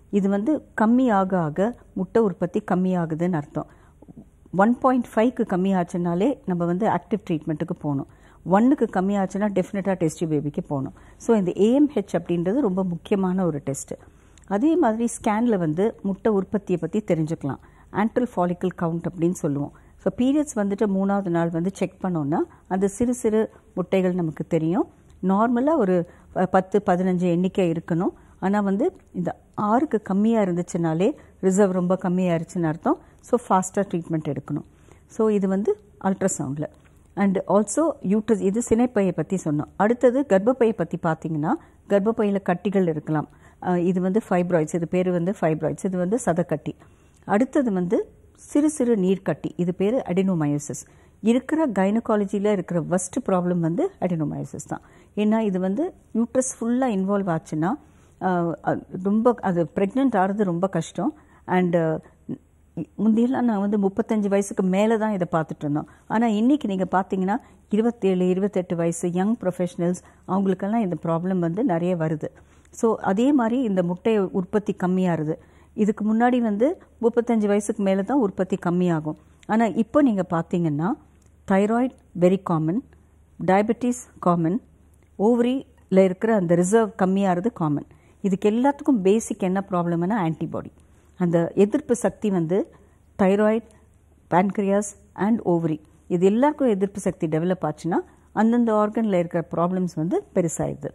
இது வந்து கம்மி ஆக ஆக முட்டை உற்பத்தி கம்மியாகுதுன்னு அர்த்தம் ஒன் பாயிண்ட் ஃபைவ்க்கு கம்மியாச்சுனாலே நம்ம வந்து ஆக்டிவ் ட்ரீட்மெண்ட்டுக்கு போகணும் ஒன்னுக்கு கம்மியாச்சுன்னா டெஃபினட்டாக டெஸ்ட் பேபிக்கு போகணும் ஸோ இந்த ஏஎம்ஹெச் அப்படின்றது ரொம்ப முக்கியமான ஒரு டெஸ்ட்டு அதே மாதிரி ஸ்கேனில் வந்து முட்டை உற்பத்தியை பற்றி தெரிஞ்சுக்கலாம் ஆன்ட்ரல் ஃபாலிக்கல் கவுண்ட் அப்படின்னு சொல்லுவோம் ஸோ பீரியட்ஸ் வந்துட்டு மூணாவது நாள் வந்து செக் பண்ணோன்னா அந்த சிறு சிறு முட்டைகள் நமக்கு தெரியும் நார்மலாக ஒரு ப- பத்து பதினஞ்சு எண்ணிக்கை இருக்கணும் ஆனால் வந்து இந்த ஆறுக்கு கம்மியாக இருந்துச்சுனாலே ரிசர்வ் ரொம்ப கம்மியாயிருச்சுன்னு அர்த்தம் ஸோ ஃபாஸ்ட்டாக ட்ரீட்மெண்ட் எடுக்கணும் ஸோ இது வந்து அல்ட்ராசவுண்டில் அண்ட் ஆல்சோ யூட்ரஸ் இது சினைப்பையை பற்றி சொன்னோம் அடுத்தது கர்ப்பப்பையை பற்றி பார்த்தீங்கன்னா கர்ப்பப்பையில் கட்டிகள் இருக்கலாம் அஹ் இது வந்து ஃபைப்ராய்ட்ஸ் இது பேர் வந்து ஃபைப்ராய்ட்ஸ் இது வந்து சதக்கட்டி அடுத்தது வந்து சிறு சிறு நீர்க்கட்டி இது பேர் அடினோமயோசிஸ் இருக்கிற கைனகாலஜியில் இருக்கிற ஃபர்ஸ்ட் ப்ராப்ளம் வந்து அடினோமயோசிஸ் தான் ஏன்னா இது வந்து யூட்ரஸ் ஃபுல்லாக இன்வால்வ் ஆச்சுன்னா ஆஹ், அது ரொம்ப அது ப்ரெக்னென்ட் ஆகிறது ரொம்ப கஷ்டம் அண்டு முந்தியெல்லாம் நான் வந்து முப்பத்தஞ்சு வயசுக்கு மேலே தான் இதை பார்த்துட்டு இருந்தோம் ஆனால் இன்னைக்கு நீங்கள் பார்த்தீங்கன்னா இருபத்தேழு இருபத்தெட்டு வயசு யங் ப்ரொஃபஷனல்ஸ் அவங்களுக்கெல்லாம் இந்த ப்ராப்ளம் வந்து நிறைய வருது ஸோ அதே மாதிரி இந்த முட்டை உற்பத்தி கம்மியாகுது இதுக்கு முன்னாடி வந்து முப்பத்தஞ்சு வயசுக்கு மேலே தான் உற்பத்தி கம்மியாகும் ஆனால் இப்போ நீங்கள் பார்த்தீங்கன்னா thyroid very common diabetes common ஓவரியில் இருக்கிற அந்த ரிசர்வ் கம்மியாகிறது காமன் இதுக்கு எல்லாத்துக்கும் பேசிக் என்ன ப்ராப்ளம்னா ஆன்டிபாடி அந்த எதிர்ப்பு சக்தி வந்து தைராய்டு pancreas அண்ட் ஓவரி இது எல்லாருக்கும் எதிர்ப்பு சக்தி டெவலப் ஆச்சுன்னா அந்தந்த ஆர்கனில் இருக்கிற ப்ராப்ளம்ஸ் வந்து பெருசாயிடுது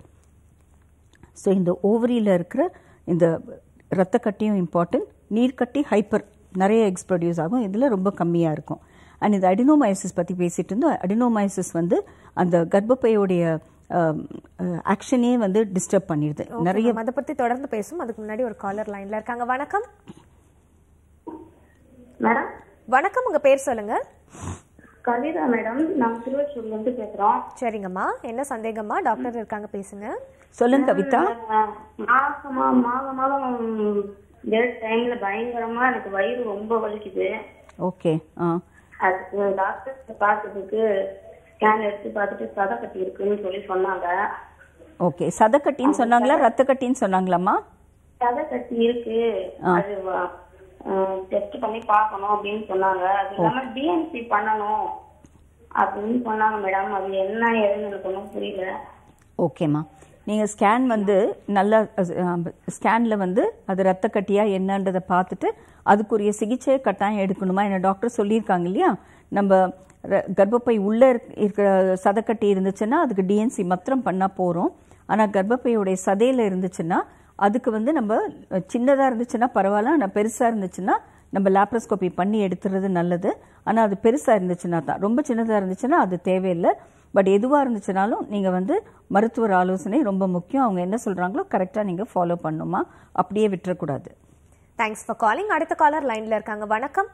ஸோ இந்த ஓவரியில் இருக்கிற இந்த ரத்த கட்டியும் இம்பார்ட்டன்ட் நீர்க்கட்டி ஹைப்பர் நிறைய எக்ஸ் ப்ரொடியூஸ் ஆகும் இதில் ரொம்ப கம்மியாக இருக்கும் அண்ட் இந்த அடினோமைசிஸ் பற்றி பேசிட்டு இருந்தோம் அடினோமைசிஸ் வந்து அந்த கர்ப்பப்பையோடைய ஆக்ஷனே வந்து டிஸ்டர்ப் பண்ணிடுது நிறைய நம்ம அதை பத்தி தொடர்ந்து பேசும் அதுக்கு முன்னாடி ஒரு காலர் லைன்ல இருக்காங்க வணக்கம் மேடம் வணக்கம் உங்க பேர் சொல்லுங்க கவிதா மேடம் நாங்க திருவள்ளூர்ல இருந்து பேசுறோம் சரிங்கம்மா என்ன சந்தேகமா டாக்டர் இருக்காங்க பேசுங்க சொல்லுங்க கவிதா அஹ் மாசமா மாதம் மாதம் டேட் டைம்ல பயங்கரமா எனக்கு வயிறு ரொம்ப வலிக்குது ஓகே ஆ அதுக்கு டாக்டர் பார்த்ததுக்கு ஸ்கேன் எடுத்து பார்த்துட்டு சதை கட்டி இருக்குன்னு சொல்லி சொன்னாங்க ஓகே சதக்கட்டின்னு சொன்னாங்களா ரத்த கட்டின்னு சொன்னாங்களாம்மா சதை கட்டி இருக்கு அது டெஸ்ட் பண்ணி பார்க்கணும் அப்படின்னு சொன்னாங்க அது இல்லாம டிஎன்சி பண்ணணும் அப்படின்னு சொன்னாங்க மேடம் அது என்ன ஏதுன்னு எனக்கு ஒன்றும் புரியல ஓகேம்மா நீங்கள் ஸ்கேன் வந்து நல்லா ஸ்கேனில் வந்து அது ரத்த கட்டியா என்னன்றதை பார்த்துட்டு அதுக்குரிய சிகிச்சையை கட்டாயம் எடுக்கணுமா என்ன டாக்டர் சொல்லியிருக்காங்க இல்லையா நம்ம ர- கர்ப்பப்பை உள்ளே இருக்கிற சதக்கட்டி இருந்துச்சுன்னா அதுக்கு டிஎன்சி மாத்திரம் பண்ணால் போகிறோம் ஆனால் கர்ப்பப்பையுடைய சதையில் இருந்துச்சுன்னா அதுக்கு வந்து நம்ம சின்னதாக இருந்துச்சுன்னா பரவாயில்ல ஆனால் பெருசாக இருந்துச்சுன்னா நம்ம லாப்ரோஸ்கோபி பண்ணி எடுத்துறது நல்லது ஆனால் அது பெருசாக இருந்துச்சுன்னா தான் ரொம்ப சின்னதாக இருந்துச்சுன்னா அது தேவையில்லை பட் எதுவாக இருந்துச்சுனாலும் நீங்கள் வந்து மருத்துவர் ஆலோசனை ரொம்ப முக்கியம் அவங்க என்ன சொல்கிறாங்களோ கரெக்டாக நீங்கள் ஃபாலோ பண்ணுமா அப்படியே விட்டுறக்கூடாது தேங்க்ஸ் ஃபார் காலிங் அடுத்த காலர் லைன்ல இருக்காங்க வணக்கம்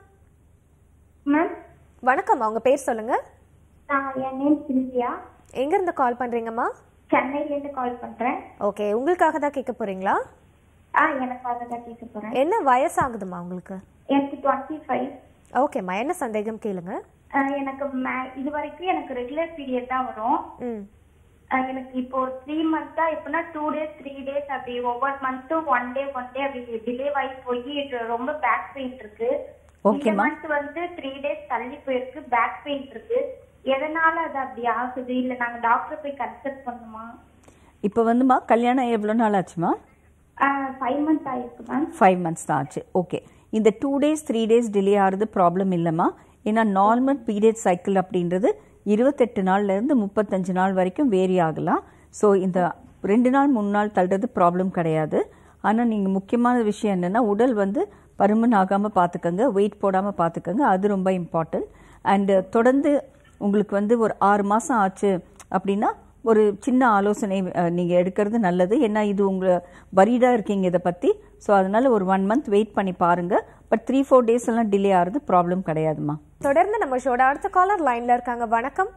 மேம் வணக்கம் அவங்க பேர் சொல்லுங்க என் நேம் சில்வியா எங்க இருந்து கால் பண்றீங்கம்மா சென்னையிலேருந்து கால் பண்றேன் ஓகே உங்களுக்காக தான் கேட்க போறீங்களா ஆ எனக்கு அதை தான் கேட்க போறேன் என்ன வயசாகுதுமா உங்களுக்கு எனக்கு டுவெண்ட்டி ஃபைவ் ஓகேம்மா என்ன சந்தேகம் கேளுங்க எனக்கு ma- இது வரைக்கும் எனக்கு ரெகுலர் பீரியட் தான் வரும் ம் ஆஹ் எனக்கு இப்போ த்ரீ மந்த்தா எப்படின்னா டூ டேஸ் த்ரீ டேஸ் அப்படி ஒவ்வொரு மந்த்தும் ஒன் டே ஒன் டே அப்படி டிலே ஆகி போய் இது ரொம்ப பேக் பெயின் இருக்கு இந்த ஓகேம்மா. மந்த் வந்து த்ரீ டேஸ் தள்ளி போயிருக்கு பேக் பெயின் இருக்கு எதனால அது அப்படி ஆகுது இல்ல நாங்க டாக்டர் போய் கன்சல்ட் பண்ணுமா இப்போ வந்துமா கல்யாணம் எவ்வளோ நாள் ஆச்சுமா ஃபைவ் மந்த் ஆயிருக்கு மேம் ஃபைவ் மந்த்ஸ் தான் ஆச்சு ஓகே இந்த two days three days delay ஆகிறது ப்ராப்ளம் இல்லைம்மா ஏன்னா நார்மல் பீரியட் சைக்கிள் அப்படின்றது இருபத்தெட்டு நாள்லேருந்து முப்பத்தஞ்சு நாள் வரைக்கும் வேரி ஆகலாம் ஸோ இந்த ரெண்டு நாள் மூணு நாள் தள்ளுறது ப்ராப்ளம் கிடையாது ஆனால் நீங்கள் முக்கியமான விஷயம் என்னென்னா உடல் வந்து பருமன் ஆகாமல் பார்த்துக்கங்க வெயிட் போடாமல் பார்த்துக்கங்க அது ரொம்ப இம்பார்ட்டன்ட் அண்டு தொடர்ந்து உங்களுக்கு வந்து ஒரு ஆறு மாதம் ஆச்சு அப்படின்னா ஒரு சின்ன ஆலோசனை அஹ், நீங்க எடுக்கிறது நல்லது ஏன்னா இது உங்களை வரிடா இருக்கீங்க இதை பத்தி ஸோ அதனால ஒரு ஒன் மந்த் வெயிட் பண்ணி பாருங்க பட் த்ரீ ஃபோர் டேஸ் எல்லாம் டிலே ஆகிறது ப்ராப்ளம் கிடையாதுமா தொடர்ந்து நம்ம ஷோட அடுத்த காலர் லைன்ல இருக்காங்க வணக்கம்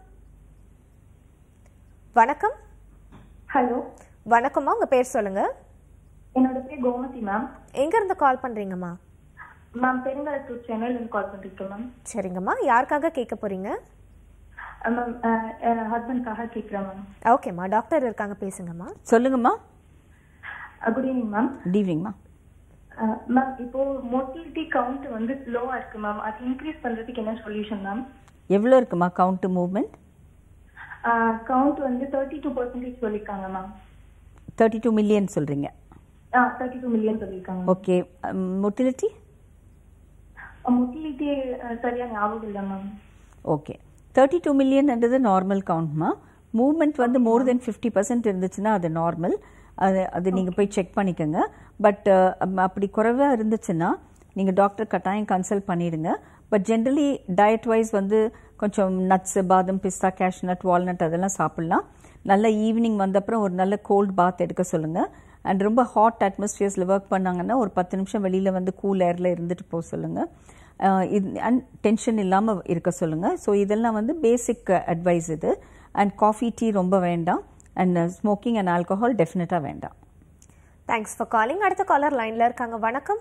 வணக்கம் ஹலோ வணக்கம்மா உங்க பேர் சொல்லுங்க என்னோட பேர் கோமதி மேம் எங்க இருந்து கால் பண்றீங்கம்மா மேம் பெருங்கலத்தூர் சென்னையில இருந்து கால் பண்ணிருக்கேன் மேம் சரிங்கம்மா யாருக்காக கேட்க போறீங்க மேம் ஹஸ்பண்ட்காக கேட்குறேன் மேம் ஓகேம்மா டாக்டர் இருக்காங்க பேசுங்கம்மா சொல்லுங்கம்மா குட் ஈவினிங் மேம் குட் ஈவினிங்மா மேம் இப்போ மோட்டிலிட்டி கவுண்ட் வந்து லோவா இருக்கு மேம் அது இன்க்ரீஸ் பண்றதுக்கு என்ன சொல்யூஷன் மேம் எவ்வளோ இருக்குமா கவுண்ட் மூவ்மெண்ட் கவுண்ட் வந்து தேர்ட்டி டூ பர்சன்டேஜ் சொல்லியிருக்காங்க மேம் தேர்ட்டி டூ மில்லியன் சொல்கிறீங்க ஆ தேர்ட்டி டூ மில்லியன் சொல்லியிருக்காங்க ஓகே மொட்டிலிட்டி மோட்டிலிட்டி சரியா ஞாபகம் இல்லை மேம் ஓகே தேர்ட்டி டூ மில்லியன்ன்றது நார்மல் கவுண்ட்மா மூவ்மெண்ட் வந்து மோர் தென் ஃபிஃப்டி பர்சன்ட் இருந்துச்சுன்னா அது நார்மல் அது அது நீங்கள் போய் செக் பண்ணிக்கோங்க பட் அப்படி குறைவாக இருந்துச்சுன்னா நீங்கள் டாக்டர் கட்டாயம் கன்சல்ட் பண்ணிடுங்க பட் ஜென்ரலி டயட் வைஸ் வந்து கொஞ்சம் நட்ஸு பாதம் பிஸ்தா கேஷ்நட் வால்நட் அதெல்லாம் சாப்பிட்லாம் நல்ல ஈவினிங் வந்த அப்புறம் ஒரு நல்ல கோல்ட் பாத் எடுக்க சொல்லுங்கள் அண்ட் ரொம்ப ஹாட் அட்மாஸ்பியர்ஸில் ஒர்க் பண்ணாங்கன்னா ஒரு பத்து நிமிஷம் வெளியில் வந்து கூல் ஏரில் இருந்துட்டு போக சொல்லுங்கள் அண்ட் டென்ஷன் இல்லாமல் இருக்க சொல்லுங்கள் ஸோ இதெல்லாம் வந்து பேசிக் அட்வைஸ் இது அண்ட் காஃபி டீ ரொம்ப வேண்டாம் அண்ட் ஸ்மோக்கிங் அண்ட் ஆல்கஹால் டெஃபினட்டாக வேண்டாம் தேங்க்ஸ் ஃபார் காலிங் அடுத்த காலர் லைன்ல இருக்காங்க வணக்கம்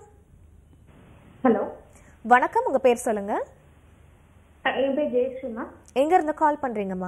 ஹலோ வணக்கம் உங்க பேர் சொல்லுங்க என் பேர் ஜெயஸ்ரீமா எங்க இருந்து கால் பண்றீங்கம்மா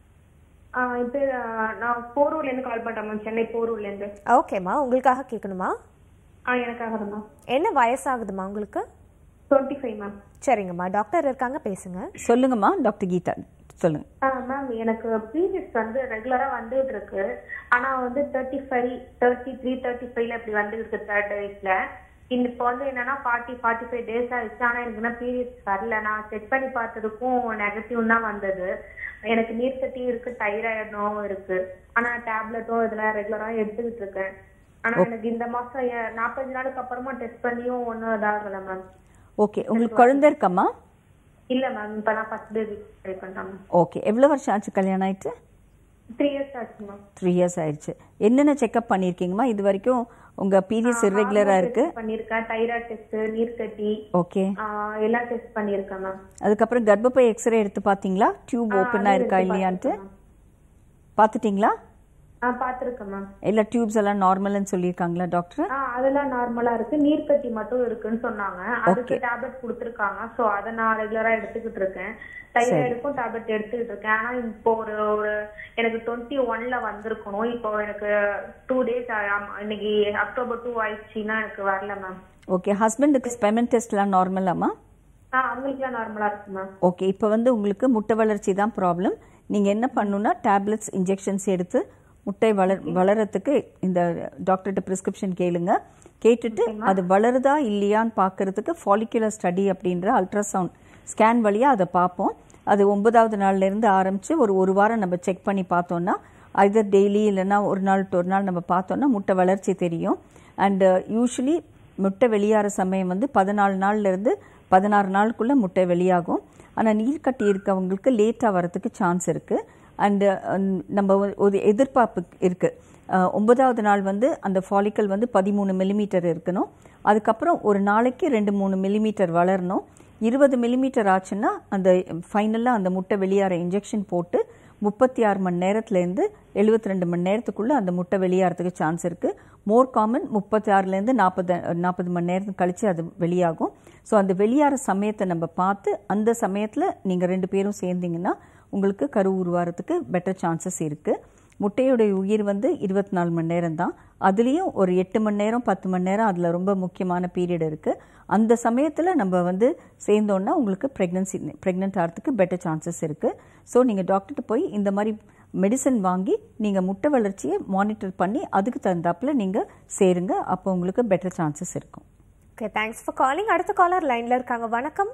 என் பேர் நான் போரூர்ல இருந்து கால் பண்றேன் மேம் சென்னை போரூர்ல இருந்து ஓகேம்மா உங்களுக்காக கேட்கணுமா ஆ எனக்காக தான் மேம் என்ன வயசாகுதுமா உங்களுக்கு டுவெண்ட்டி ஃபைவ் மேம் சரிங்கம்மா டாக்டர் இருக்காங்க பேசுங்க சொல்லுங்கம்மா டாக்டர் கீதா சொல்லுங்கள் மேம் எனக்கு பீரியட்ஸ் வந்து ரெகுலரா வந்துட்டு இருக்கு ஆனா வந்து thirty five thirty three thirty ஃபைவ்ல இப்படி வந்துட்டு இருக்கு தேர்ட் டேஸ்ல இப்போ வந்து என்னன்னா ஃபார்ட்டி ஃபார்ட்டி ஃபைவ் டேஸ் ஆயிடுச்சு ஆனா எனக்கு என்ன பீரியட்ஸ் வரல நான் செக் பண்ணி பார்த்ததுக்கும் நெகட்டிவ் தான் வந்தது எனக்கு நீர் கட்டியும் இருக்கு தைராய்டும் இருக்கு ஆனா டேப்லெட்டும் இதெல்லாம் ரெகுலரா எடுத்துக்கிட்டு இருக்கேன் ஆனா எனக்கு இந்த மாசம் ஏ- நாற்பது நாளுக்கு அப்புறமா டெஸ்ட் பண்ணியும் ஒன்றும் இதாகல மேம் ஓகே உங்களுக்கு குழந்தை இருக்கம்மா இல்ல மேம் இப்ப நான் ஃபர்ஸ்ட் பேபி ட்ரை பண்றேன் மேம் ஓகே எவ்வளோ வருஷம் ஆச்சு கல்யாணம் ஆயிட்டு த்ரீ இயர்ஸ் ஆச்சு மேம் த்ரீ இயர்ஸ் ஆயிடுச்சு என்னென்ன செக்அப் பண்ணியிருக்கீங்கம்மா இது வரைக்கும் உங்கள் பீரியட்ஸ் இர்ரெகுலராக இருக்கு பண்ணிருக்கேன் தைராய்டு டெஸ்ட் நீர் கட்டி ஓகே ஆஹ் எல்லாம் டெஸ்ட் பண்ணிருக்கேன் மேம் அதுக்கப்புறம் கர்ப்பப்பை எக்ஸ்ரே எடுத்து பார்த்தீங்களா டியூப் ஓப்பனாக இருக்கா இல்லையான்ட்டு பார்த்துட்டீங்களா ஆ பாத்திருக்கேன் மேம் இல்லை டியூப்ஸ் எல்லாம் நார்மல்னு சொல்லியிருக்காங்களா டாக்டர் ஆ அதெல்லாம் நார்மலா இருக்கு நீர் கட்டி மட்டும் இருக்குன்னு சொன்னாங்க அதுக்கு டேப்லெட் கொடுத்துருக்காங்க சோ அத நான் ரெகுலரா எடுத்துக்கிட்டு இருக்கேன் தைராய்டுக்கும் டேப்லெட் எடுத்துக்கிட்டு இருக்கேன் ஆனா இப்போ ஒரு ஒரு எனக்கு டுவெண்ட்டி ஒன்ல வந்திருக்கணும் இப்போ எனக்கு டூ டேஸ் இன்னைக்கு அக்டோபர் டூ ஆயிடுச்சுன்னா எனக்கு வரல மேம் ஓகே ஹஸ்பண்டுக்கு ஸ்பெமன் டெஸ்ட்லாம் நார்மலாமா ஆ அவங்களுக்குலாம் நார்மலா இருக்கு மேம் ஓகே இப்போ வந்து உங்களுக்கு முட்டை வளர்ச்சி தான் ப்ராப்ளம் நீங்கள் என்ன பண்ணணும்னா டேப்லெட்ஸ் இன்ஜெக்ஷன்ஸ் எடுத்து முட்டை வளர் வளரத்துக்கு இந்த டாக்டர்கிட்ட ப்ரிஸ்கிரிப்ஷன் கேளுங்க கேட்டுட்டு அது வளருதா இல்லையான்னு பார்க்கறதுக்கு ஃபாலிகுலர் ஸ்டடி அப்படின்ற அல்ட்ராசவுண்ட் ஸ்கேன் வழியாக அதை பார்ப்போம் அது ஒன்பதாவது நாள்ல இருந்து ஆரம்பித்து ஒரு ஒரு வாரம் நம்ம செக் பண்ணி பார்த்தோம்னா either டெய்லி இல்லைன்னா ஒரு நாள் to ஒரு நாள் நம்ம பார்த்தோம்னா முட்டை வளர்ச்சி தெரியும் அண்ட் யூஸ்வலி முட்டை வெளியாகிற சமயம் வந்து பதினாலு நாள்ல இருந்து பதினாறு நாளுக்குள்ள முட்டை வெளியாகும் ஆனால் நீர் கட்டி இருக்கவங்களுக்கு லேட்டாக வரதுக்கு சான்ஸ் இருக்குது அண்டு நம்ம ஒரு- ஒரு எதிர்பார்ப்பு இருக்குது ஒன்பதாவது நாள் வந்து அந்த ஃபாலிக்கல் வந்து பதிமூணு மில்லிமீட்டர் இருக்கணும் அதுக்கப்புறம் ஒரு நாளைக்கு ரெண்டு மூணு மில்லிமீட்டர் வளரணும் இருபது மில்லிமீட்டர் ஆச்சுன்னா அந்த ஃபைனலாக அந்த முட்டை வெளியாகிற இன்ஜெக்ஷன் போட்டு முப்பத்தி ஆறு மணி நேரத்துலேருந்து எழுபத்தி ரெண்டு மணி நேரத்துக்குள்ளே அந்த முட்டை வெளியாகிறதுக்கு சான்ஸ் இருக்குது மோர் காமன் முப்பத்தி ஆறுலேருந்து நாற்பது நாற்பது மணி நேரத்துக்கு கழித்து அது வெளியாகும் ஸோ அந்த வெளியாகிற சமயத்தை நம்ம பார்த்து அந்த சமயத்தில் நீங்கள் ரெண்டு பேரும் சேர்ந்தீங்கன்னா உங்களுக்கு கரு உருவாகிறதுக்கு பெட்டர் சான்சஸ் இருக்குது முட்டையோடைய உயிர் வந்து இருபத்தி நாலு மணி நேரம் தான் அதுலேயும் ஒரு எட்டு மணி நேரம் பத்து மணி நேரம் அதில் ரொம்ப முக்கியமான பீரியட் இருக்குது அந்த சமயத்தில் நம்ம வந்து சேர்ந்தோன்னா உங்களுக்கு ப்ரெக்னன்சி ப்ரெக்னென்ட் ஆகிறதுக்கு பெட்டர் சான்சஸ் இருக்குது ஸோ நீங்கள் டாக்டர்கிட்ட போய் இந்த மாதிரி மெடிசன் வாங்கி நீங்கள் முட்டை வளர்ச்சியை மானிட்டர் பண்ணி அதுக்கு தகுந்தாப்புல நீங்கள் சேருங்க அப்போ உங்களுக்கு பெட்டர் சான்சஸ் இருக்கும் ஓகே தேங்க்ஸ் ஃபார் காலிங் அடுத்த காலர் லைன்ல இருக்காங்க வணக்கம்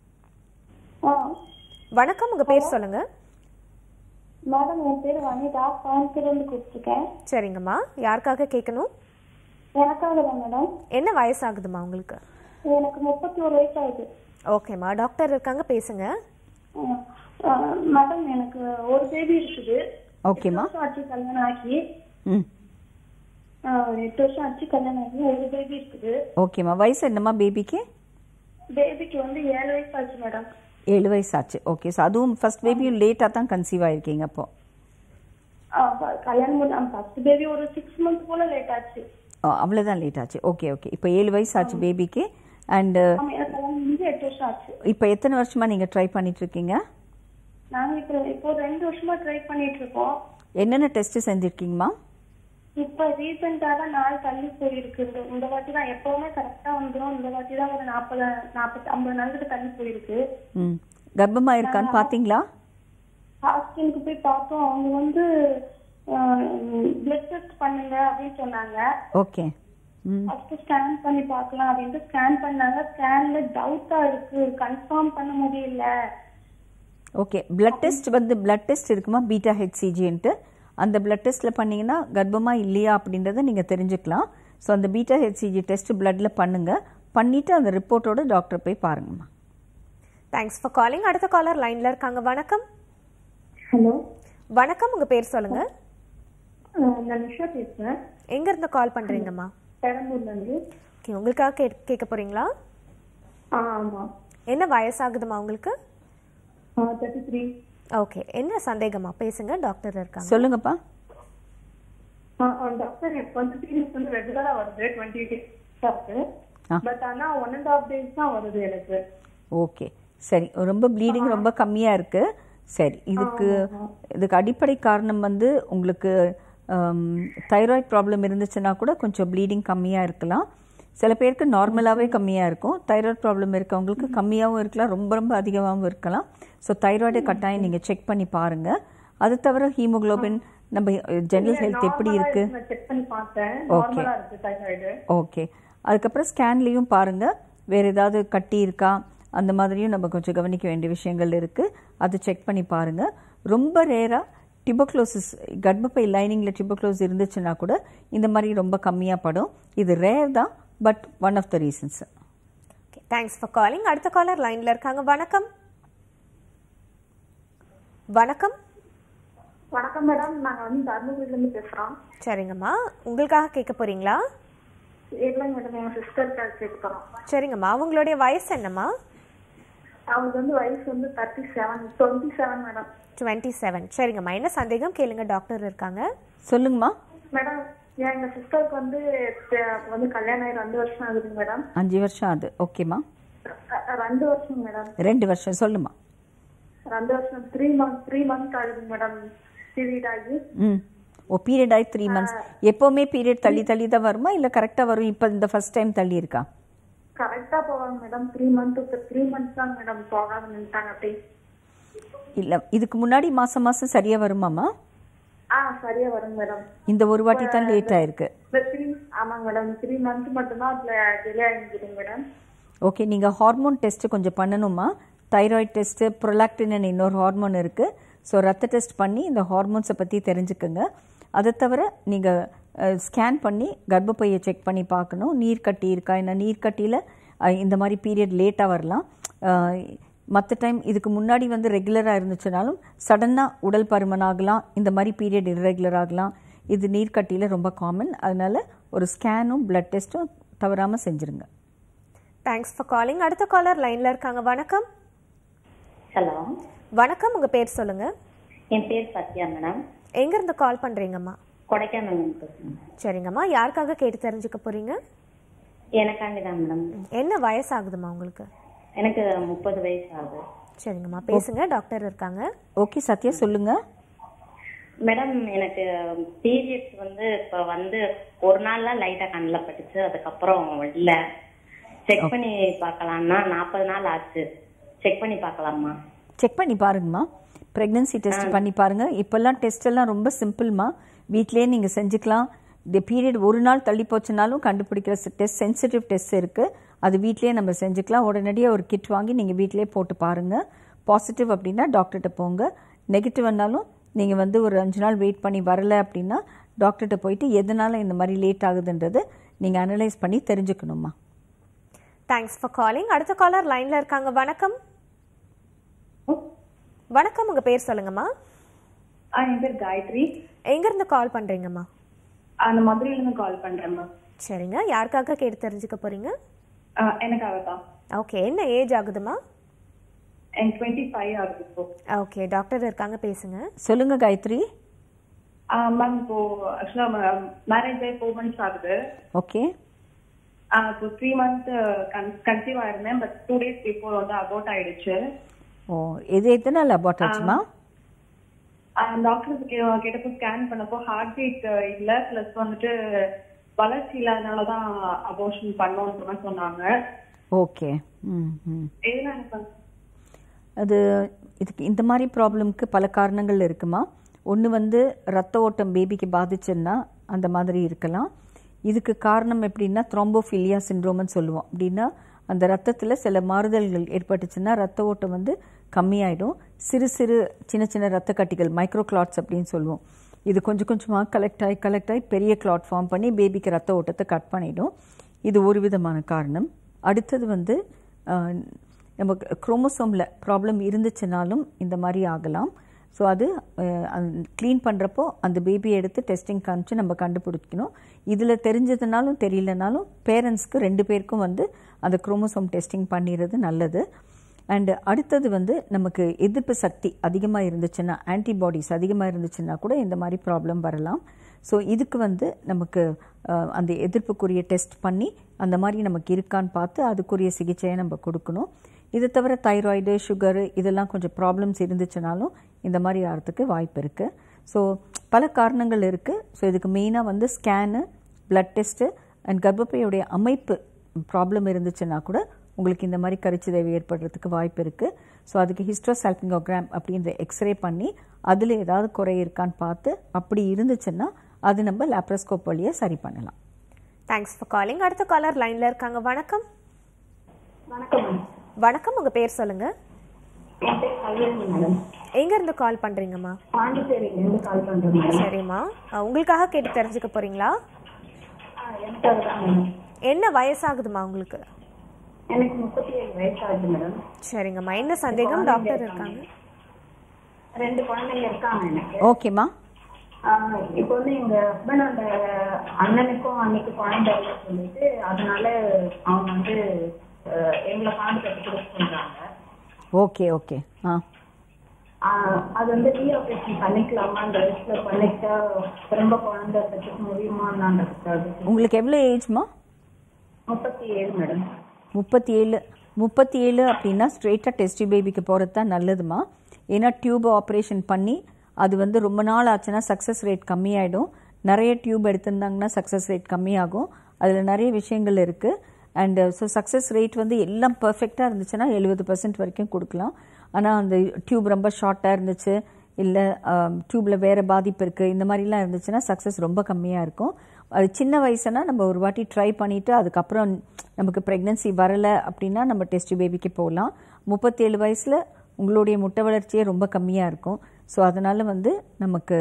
வணக்கம் உங்க பேர் சொல்லுங்க மேடம் என் பேர் வனிதா கோயம்புத்தூர்லேருந்து கூப்பிட்டுருக்கேன் சரிங்கம்மா யாருக்காக கேட்கணும் எனக்காக தான் மேடம் என்ன வயசாகுதுமா உங்களுக்கு எனக்கு முப்பத்தி ஒரு வயசு ஆகுது ஓகேம்மா டாக்டர் இருக்காங்க பேசுங்க அஹ், அஹ், மேடம் எனக்கு ஒரு பேபி இருக்குது ஓகேம்மா எட்டு வருஷம் ஆச்சு கல்யாணம் ஆகி ம் அஹ், எட்டு வருஷம் ஆச்சு கல்யாணம் ஆகி ஒரு பேபி இருக்குது ஓகேம்மா வயசு என்னம்மா பேபிக்கு பேபிக்கு வந்து ஏழு வயசு ஆச்சு மேடம் ஏழு வயசு ஆச்சு ஓகே ஸோ அதுவும் ஃபர்ஸ்ட் பேபியும் லேட்டாக தான் கன்சீவ் ஆயிருக்கீங்க அப்போ அஹ், ப- கல்யாணம் பண்ண ஃபர்ஸ்ட் பேபி ஒரு சிக்ஸ் மந்த் போல லேட் ஆச்சு ஓ, அவ்வளவுதான் லேட் ஆச்சு ஓகே ஓகே இப்போ ஏழு வயசு ஆச்சு பேபிக்கு அண்டு ஆமா எனக்கு கல்யாணம் முடிஞ்சு எட்டு வருஷம் ஆச்சு இப்போ எத்தனை வருஷமா நீங்கள் ட்ரை பண்ணிட்டு இருக்கீங்க நாங்க இப்போ இப்போ ரெண்டு வருஷமா ட்ரை பண்ணிட்டு இருக்கோம் என்னென்ன டெஸ்ட் செஞ்சுருக்கீங்கம்மா இப்ப ரீசெண்டா தான் நாள் தள்ளி போயிருக்கு இந்த இந்த வாட்டி தான் எப்பவுமே கரெக்டா வந்துரும் இந்த வாட்டி தான் ஒரு நாற்பது நாற்பத்தி ஐம்பது நாளுக்கு தள்ளி போயிருக்கு ம் கர்ப்பமா இருக்கான்னு பார்த்தீங்களா ஹாஸ்பிட்டலுக்கு போய் பார்த்தோம் அவங்க வந்து பிளட் டெஸ்ட் பண்ணுங்க அப்படின்னு சொன்னாங்க ஓகே ம் ஃபர்ஸ்ட் ஸ்கேன் பண்ணி பார்க்கலாம் அப்படின்ட்டு ஸ்கேன் பண்ணாங்க ஸ்கேன்ல டவுட்டா இருக்கு கன்ஃபார்ம் பண்ண முடியல ஓகே பிளட் டெஸ்ட் வந்து பிளட் டெஸ்ட் இருக்குமா பீட்டா ஹெச்சிஜின்ட்டு அந்த பிளட் டெஸ்ட்டில் பண்ணீங்கன்னா கர்ப்பமா இல்லையா அப்படின்றத நீங்கள் தெரிஞ்சுக்கலாம் ஸோ அந்த பீட்டா ஹெச்சிஜி டெஸ்ட் பிளட்ல பண்ணுங்க பண்ணிட்டு அந்த ரிப்போர்ட்டோட டாக்டர் போய் பாருங்கம்மா தேங்க்ஸ் ஃபார் காலிங் அடுத்த காலர் லைன்ல இருக்காங்க வணக்கம் ஹலோ வணக்கம் உங்க பேர் சொல்லுங்க நான் நிஷா பேசுறேன் எங்க இருந்து கால் பண்றீங்கம்மா பெரம்பூர்ல இருந்து ஓகே உங்களுக்காக கே- கேட்க போறீங்களா ஆ ஆமா என்ன வயசாகுதுமா உங்களுக்கு தேர்ட்டி த்ரீ ஓகே என்ன சந்தேகமா பேசுங்க டாக்டர் இருக்காங்க சொல்லுங்கப்பா டாக்டர் எனக்கு வந்து பீரியட்ஸ் வந்து ரெகுலரா வருது டுவெண்ட்டி டேஸ் இருக்கு ஆ. பட் ஆனா ஒன் அண்ட் ஹாஃப் டேஸ் தான் வருது எனக்கு ஓகே சரி ரொம்ப ப்ளீடிங் ரொம்ப கம்மியா இருக்கு சரி இதுக்கு இதுக்கு அடிப்படை காரணம் வந்து உங்களுக்கு தைராய்டு ப்ராப்ளம் இருந்துச்சுன்னா கூட கொஞ்சம் ப்ளீடிங் கம்மியா இருக்கலாம் சில பேருக்கு நார்மலாகவே கம்மியாக இருக்கும் தைராய்டு ப்ராப்ளம் இருக்கவங்களுக்கு கம்மியாகவும் இருக்கலாம் ரொம்ப ரொம்ப அதிகமாகவும் இருக்கலாம் ஸோ தைராய்டு கட்டாயம் நீங்கள் செக் பண்ணி பாருங்க அது தவிர ஹீமோகுளோபின் நம்ம ஜெனரல் ஹெல்த் எப்படி இருக்கு நான் செக் பண்ணி பார்த்தேன் Okay. நார்மலா இருக்கு தைராய்டு ஓகே அதுக்கப்புறம் ஸ்கேன்லேயும் பாருங்க வேற ஏதாவது கட்டி இருக்கா அந்த மாதிரியும் நம்ம கொஞ்சம் கவனிக்க வேண்டிய விஷயங்கள் இருக்கு அது செக் பண்ணி பாருங்க ரொம்ப ரேரா டிபோக்ளோசிஸ் கர்ப்பப்பை லைனிங்ல டிபோக்ளோஸ் இருந்துச்சுன்னா கூட இந்த மாதிரி ரொம்ப கம்மியா படும் இது ரேர் தான் but one of the reasons okay thanks for calling அடுத்த காலர் லைன்ல இருக்காங்க வணக்கம் வணக்கம் வணக்கம் மேடம் நாங்க வந்து தர்மபுரியில இருந்து பேசுறோம் சரிங்கம்மா உங்களுக்காக கேட்க போறீங்களா இல்லைங்க மேடம் எங்க சிஸ்டருக்காக கேட்கிறோம் சரிங்கம்மா அவங்களுடைய வயசு என்னம்மா அவங்களுக்கு வந்து வயசு வந்து thirty seven twenty seven madam twenty seven சரிங்கம்மா என்ன சந்தேகம் கேளுங்க டாக்டர் இருக்காங்க சொல்லுங்கம்மா மேடம் எங்க சிஸ்டருக்கு வந்து தெ- வந்து கல்யாணம் ஆகி ரெண்டு வருஷம் ஆகுதுங்க மேடம் அஞ்சு வருஷம் அது ஓகேம்மா அ- அ- ரெண்டு வருஷம் மேடம் ரெண்டு வருஷம் சொல்லுமா ரெண்டு வருஷம் த்ரீ மந்த் த்ரீ மந்த் ஆகுதுங்க மேடம் பீரியட் ஆகி ம் ஓ பீரியட் ஆகி த்ரீ மந்த்ஸ் எப்போவுமே பீரியட் தள்ளி தள்ளி தான் வருமா இல்லை கரெக்டாக வரும் இப்போ இந்த ஃபர்ஸ்ட் டைம் தள்ளி இருக்கா கரெக்டா போவாங்க madam three month three months தான் மேடம் போகாம நின்ட்டாங்க அப்படி இல்லை இதுக்கு முன்னாடி மாசம் மாசம் சரியா வருமாமா ஆ சரியா வருங்க மேடம் இந்த ஒரு வாட்டி தான் லேட் ஆயிருக்கு இந்த த்ரீ ஆமாங்க மேடம் த்ரீ மந்த் மட்டும்தான் அதுல டிலே ஆகிருக்குதுங்க மேடம் ஓகே நீங்க ஹார்மோன் டெஸ்ட் கொஞ்சம் பண்ணணுமா தைராய்டு டெஸ்ட் ப்ரொலாக்டின் இன்னொரு ஹார்மோன் இருக்கு ஸோ ரத்த டெஸ்ட் பண்ணி இந்த ஹார்மோன்ஸை பத்தி தெரிஞ்சுக்கோங்க அதை தவிர நீங்க ஸ்கேன் பண்ணி கர்ப்பப்பையை செக் பண்ணி பார்க்கணும் நீர் கட்டி இருக்கா ஏன்னா நீர் கட்டியில் இந்த மாதிரி பீரியட் லேட்டாக வரலாம் மற்ற டைம் இதுக்கு முன்னாடி வந்து ரெகுலராக இருந்துச்சுனாலும் சடனாக உடல் பருமன் ஆகலாம் இந்த மாதிரி பீரியட் irregular ஆகலாம் இது நீர்க்கட்டியில் ரொம்ப காமன் அதனால ஒரு ஸ்கேனும் பிளட் டெஸ்ட்டும் தவறாமல் செஞ்சுருங்க தேங்க்ஸ் ஃபார் காலிங் அடுத்த காலர் லைன்ல இருக்காங்க வணக்கம் ஹலோ வணக்கம் உங்க பேர் சொல்லுங்க என் பேர் சத்யா மேடம் எங்க இருந்து கால் பண்றீங்கம்மா கொடைக்கானல் பேசுறேன் சரிங்கம்மா யாருக்காக கேட்டு தெரிஞ்சுக்க போறீங்க எனக்காண்டி தான் மேடம் என்ன வயசாகுதுமா உங்களுக்கு எனக்கு முப்பது வயசு ஆகுது சரிங்கம்மா பேசுங்க டாக்டர் இருக்காங்க ஓகே சத்யா சொல்லுங்க மேடம் எனக்கு பீரியட்ஸ் வந்து இப்ப வந்து ஒரு நாள்லாம் லைட்டா கண்ணில் பட்டுச்சு அதுக்கப்புறம் இல்ல செக் பண்ணி பார்க்கலாம்னா நாற்பது நாள் ஆச்சு செக் பண்ணி பார்க்கலாமா செக் பண்ணி பாருங்கம்மா ப்ரெக்னன்சி டெஸ்ட் பண்ணி பாருங்க இப்போல்லாம் டெஸ்ட் எல்லாம் ரொம்ப சிம்பிள்மா வீட்லயே நீங்க செஞ்சுக்கலாம் இந்த பீரியட் ஒரு நாள் தள்ளி போச்சுனாலும் கண்டுபிடிக்கிற டெஸ்ட் சென்சிட்டிவ் டெஸ்ட் இருக்கு அது வீட்லயே நம்ம செஞ்சுக்கலாம் உடனடியாக ஒரு கிட் வாங்கி நீங்க வீட்லயே போட்டு பாருங்க பாசிட்டிவ் அப்படின்னா டாக்டர்கிட்ட போங்க நெகட்டிவ் வந்தாலும் நீங்க வந்து ஒரு அஞ்சு நாள் வெயிட் பண்ணி வரல அப்படின்னா டாக்டர்கிட்ட போயிட்டு எதனால இந்த மாதிரி லேட் ஆகுதுன்றது நீங்க அனலைஸ் பண்ணி தெரிஞ்சுக்கணுமா தேங்க்ஸ் ஃபார் காலிங் அடுத்த காலர் லைன்ல இருக்காங்க வணக்கம் வணக்கம் உங்க பேர் சொல்லுங்கம்மா ஆ என் பேர் காயத்ரி எங்க இருந்து கால் பண்றீங்கம்மா அந்த மதுரையில இருந்து கால் பண்றேன் மேம் சரிங்க யாருக்காக கேட்டு தெரிஞ்சுக்க போறீங்க எனக்காக தான் ஓகே என்ன ஏஜ் ஆகுதுமா எனக்கு டுவெண்ட்டி ஃபைவ் ஆகுது இப்போ ஓகே டாக்டர் இருக்காங்க பேசுங்க சொல்லுங்க காயத்ரி மேம் இப்போ ஆக்சுவலா மேரேஜ் ஆகி ஃபோர் மந்த்ஸ் ஆகுது ஓகே ஆ, இப்போ த்ரீ மந்த் கன்சீவ் ஆயிருந்தேன் பட் டூ டேஸ் பிஃபோர் வந்து அபோட் ஆயிடுச்சு ஓ இது எத்தனை நாள் அபார்ட் ஆச்சுமா டாக்டர் கேட்டப்போ ஸ்கேன் பண்ணப்போ ஹார்ட் பீட் இல்ல பிளஸ் வந்துட்டு வளர்ச்சி இல்லாதனாலதான் அபோஷன் பண்ணோன்ற மாதிரி சொன்னாங்க ஓகே ம் ம் எதுனா எனக்கு அது இதுக்கு இந்த மாதிரி ப்ராப்ளம்க்கு பல காரணங்கள் இருக்குமா ஒன்று வந்து ரத்த ஓட்டம் பேபிக்கு பாதிச்சுன்னா அந்த மாதிரி இருக்கலாம் இதுக்கு காரணம் எப்படின்னா த்ரோம்போஃபிலியா சிண்ட்ரோம்னு சொல்லுவோம் அப்படின்னா அந்த ரத்தத்தில் சில மாறுதல்கள் ஏற்பட்டுச்சுன்னா ரத்த ஓட்டம் வந்து கம்மியாயிடும் சிறு சிறு சின்ன சின்ன ரத்த கட்டிகள் மைக்ரோ கிளாட்ஸ் அப்படின்னு சொல்லுவோம் இது கொஞ்சம் கொஞ்சமாக கலெக்ட் ஆகி கலெக்ட் ஆகி பெரிய கிளாட் ஃபார்ம் பண்ணி பேபிக்கு ரத்த ஓட்டத்தை கட் பண்ணிடும் இது ஒரு விதமான காரணம் அடுத்தது வந்து ஆஹ், நம்ம குரோமோசோமில் ப்ராப்ளம் இருந்துச்சுனாலும் இந்த மாதிரி ஆகலாம் ஸோ அது க்ளீன் பண்ணுறப்போ அந்த பேபியை எடுத்து டெஸ்டிங் காமிச்சு நம்ம கண்டுபிடிக்கணும் இதில் தெரிஞ்சதுனாலும் தெரியலனாலும் பேரண்ட்ஸ்க்கு ரெண்டு பேருக்கும் வந்து அந்த குரோமோசோம் டெஸ்டிங் பண்ணிடுறது நல்லது அண்ட் அடுத்தது வந்து நமக்கு எதிர்ப்பு சக்தி அதிகமாக இருந்துச்சுன்னா ஆன்டிபாடிஸ் அதிகமாக இருந்துச்சுன்னா கூட இந்த மாதிரி ப்ராப்ளம் வரலாம் ஸோ இதுக்கு வந்து நமக்கு அஹ், அந்த எதிர்ப்புக்குரிய டெஸ்ட் பண்ணி அந்த மாதிரி நமக்கு இருக்கான்னு பார்த்து அதுக்குரிய சிகிச்சையை நம்ம கொடுக்கணும் இது தவிர தைராய்டு சுகரு இதெல்லாம் கொஞ்சம் ப்ராப்ளம்ஸ் இருந்துச்சுனாலும் இந்த மாதிரி ஆகிறதுக்கு வாய்ப்பு இருக்குது ஸோ பல காரணங்கள் இருக்குது ஸோ இதுக்கு மெயினாக வந்து ஸ்கேனு பிளட் டெஸ்ட்டு அண்ட் கர்ப்பப்பையுடைய அமைப்பு ப்ராப்ளம் இருந்துச்சுன்னா கூட உங்களுக்கு இந்த மாதிரி கருச்சிதைவு ஏற்படுறதுக்கு வாய்ப்பு இருக்குது ஸோ அதுக்கு ஹிஸ்ட்ரோசால்பிங்கோகிராம் அப்படின்ற எக்ஸ்ரே பண்ணி அதில் ஏதாவது குறை இருக்கான்னு பார்த்து அப்படி இருந்துச்சுன்னா அது நம்ம லேப்ரோஸ்கோப் வழியாக சரி பண்ணலாம் தேங்க்ஸ் ஃபார் காலிங் அடுத்த காலர் லைன்ல இருக்காங்க வணக்கம் வணக்கம் வணக்கம் உங்க பேர் சொல்லுங்க என் பேர் கல்யாணி மேடம் எங்க இருந்து கால் பண்றீங்கம்மா பாண்டிச்சேரியிலேருந்து கால் பண்றேன் மேடம் சரிம்மா அஹ், உங்களுக்காக கேட்டு தெரிஞ்சுக்க போறீங்களா எனக்காக தான் மேடம் என்ன வயசாகுதுமா உங்களுக்கு எனக்கு முப்பத்தி ஏழு வயசு ஆகுது மேடம் சரிங்கம்மா என்ன சந்தேகம் டாக்டர் இருக்காங்க ரெண்டு குழந்தைங்க இருக்காங்க எனக்கு ஓகேம்மா ஆஹ் இப்போ வந்து எங்க ஹஸ்பண்டோட அண்ணனுக்கும் அன்னைக்கு குழந்தை இல்லைன்னு சொல்லிட்டு அதனால அவங்க வந்து ஆஹ் எங்களை காண்டு கட்டி கொடுக்க சொல்றாங்க ஓகே ஓகே ஆ ஆஹ் அது வந்து ரீஆப்ரேஷன் பண்ணிக்கலாமா அந்த வயசுல பண்ணிட்டா திரும்ப குழந்தை பெற்றுக்க முடியுமான்றதுக்காக உங்களுக்கு எவ்வளோ ஏஜ்மா முப்பத்தி ஏழு மேடம் முப்பத்தி ஏழு முப்பத்தி ஏழு அப்படின்னா ஸ்ட்ரெயிட்டாக டெஸ்டி பேபிக்கு போகிறது தான் நல்லதுமா ஏன்னா டியூப் ஆப்ரேஷன் பண்ணி அது வந்து ரொம்ப நாள் ஆச்சுன்னா சக்ஸஸ் ரேட் கம்மியாயிடும் நிறைய டியூப் எடுத்திருந்தாங்கன்னா சக்ஸஸ் ரேட் கம்மியாகும் அதில் நிறைய விஷயங்கள் இருக்குது அண்ட் ஸோ சக்ஸஸ் ரேட் வந்து எல்லாம் பர்ஃபெக்டாக இருந்துச்சுன்னா எழுபது பர்சன்ட் வரைக்கும் கொடுக்கலாம் ஆனால் அந்த டியூப் ரொம்ப ஷார்ட்டாக இருந்துச்சு இல்லை டியூப்பில் வேறு பாதிப்பு இருக்குது இந்த மாதிரிலாம் இருந்துச்சுன்னா சக்ஸஸ் ரொம்ப கம்மியாக இருக்கும் அது சின்ன வயசுனா நம்ம ஒரு வாட்டி ட்ரை பண்ணிவிட்டு அதுக்கப்புறம் நமக்கு ப்ரெக்னன்சி வரலை அப்படின்னா நம்ம டெஸ்ட் பேபிக்கு போகலாம் முப்பத்தேழு வயசில் உங்களுடைய முட்டை வளர்ச்சியே ரொம்ப கம்மியாக இருக்கும் ஸோ அதனால் வந்து நமக்கு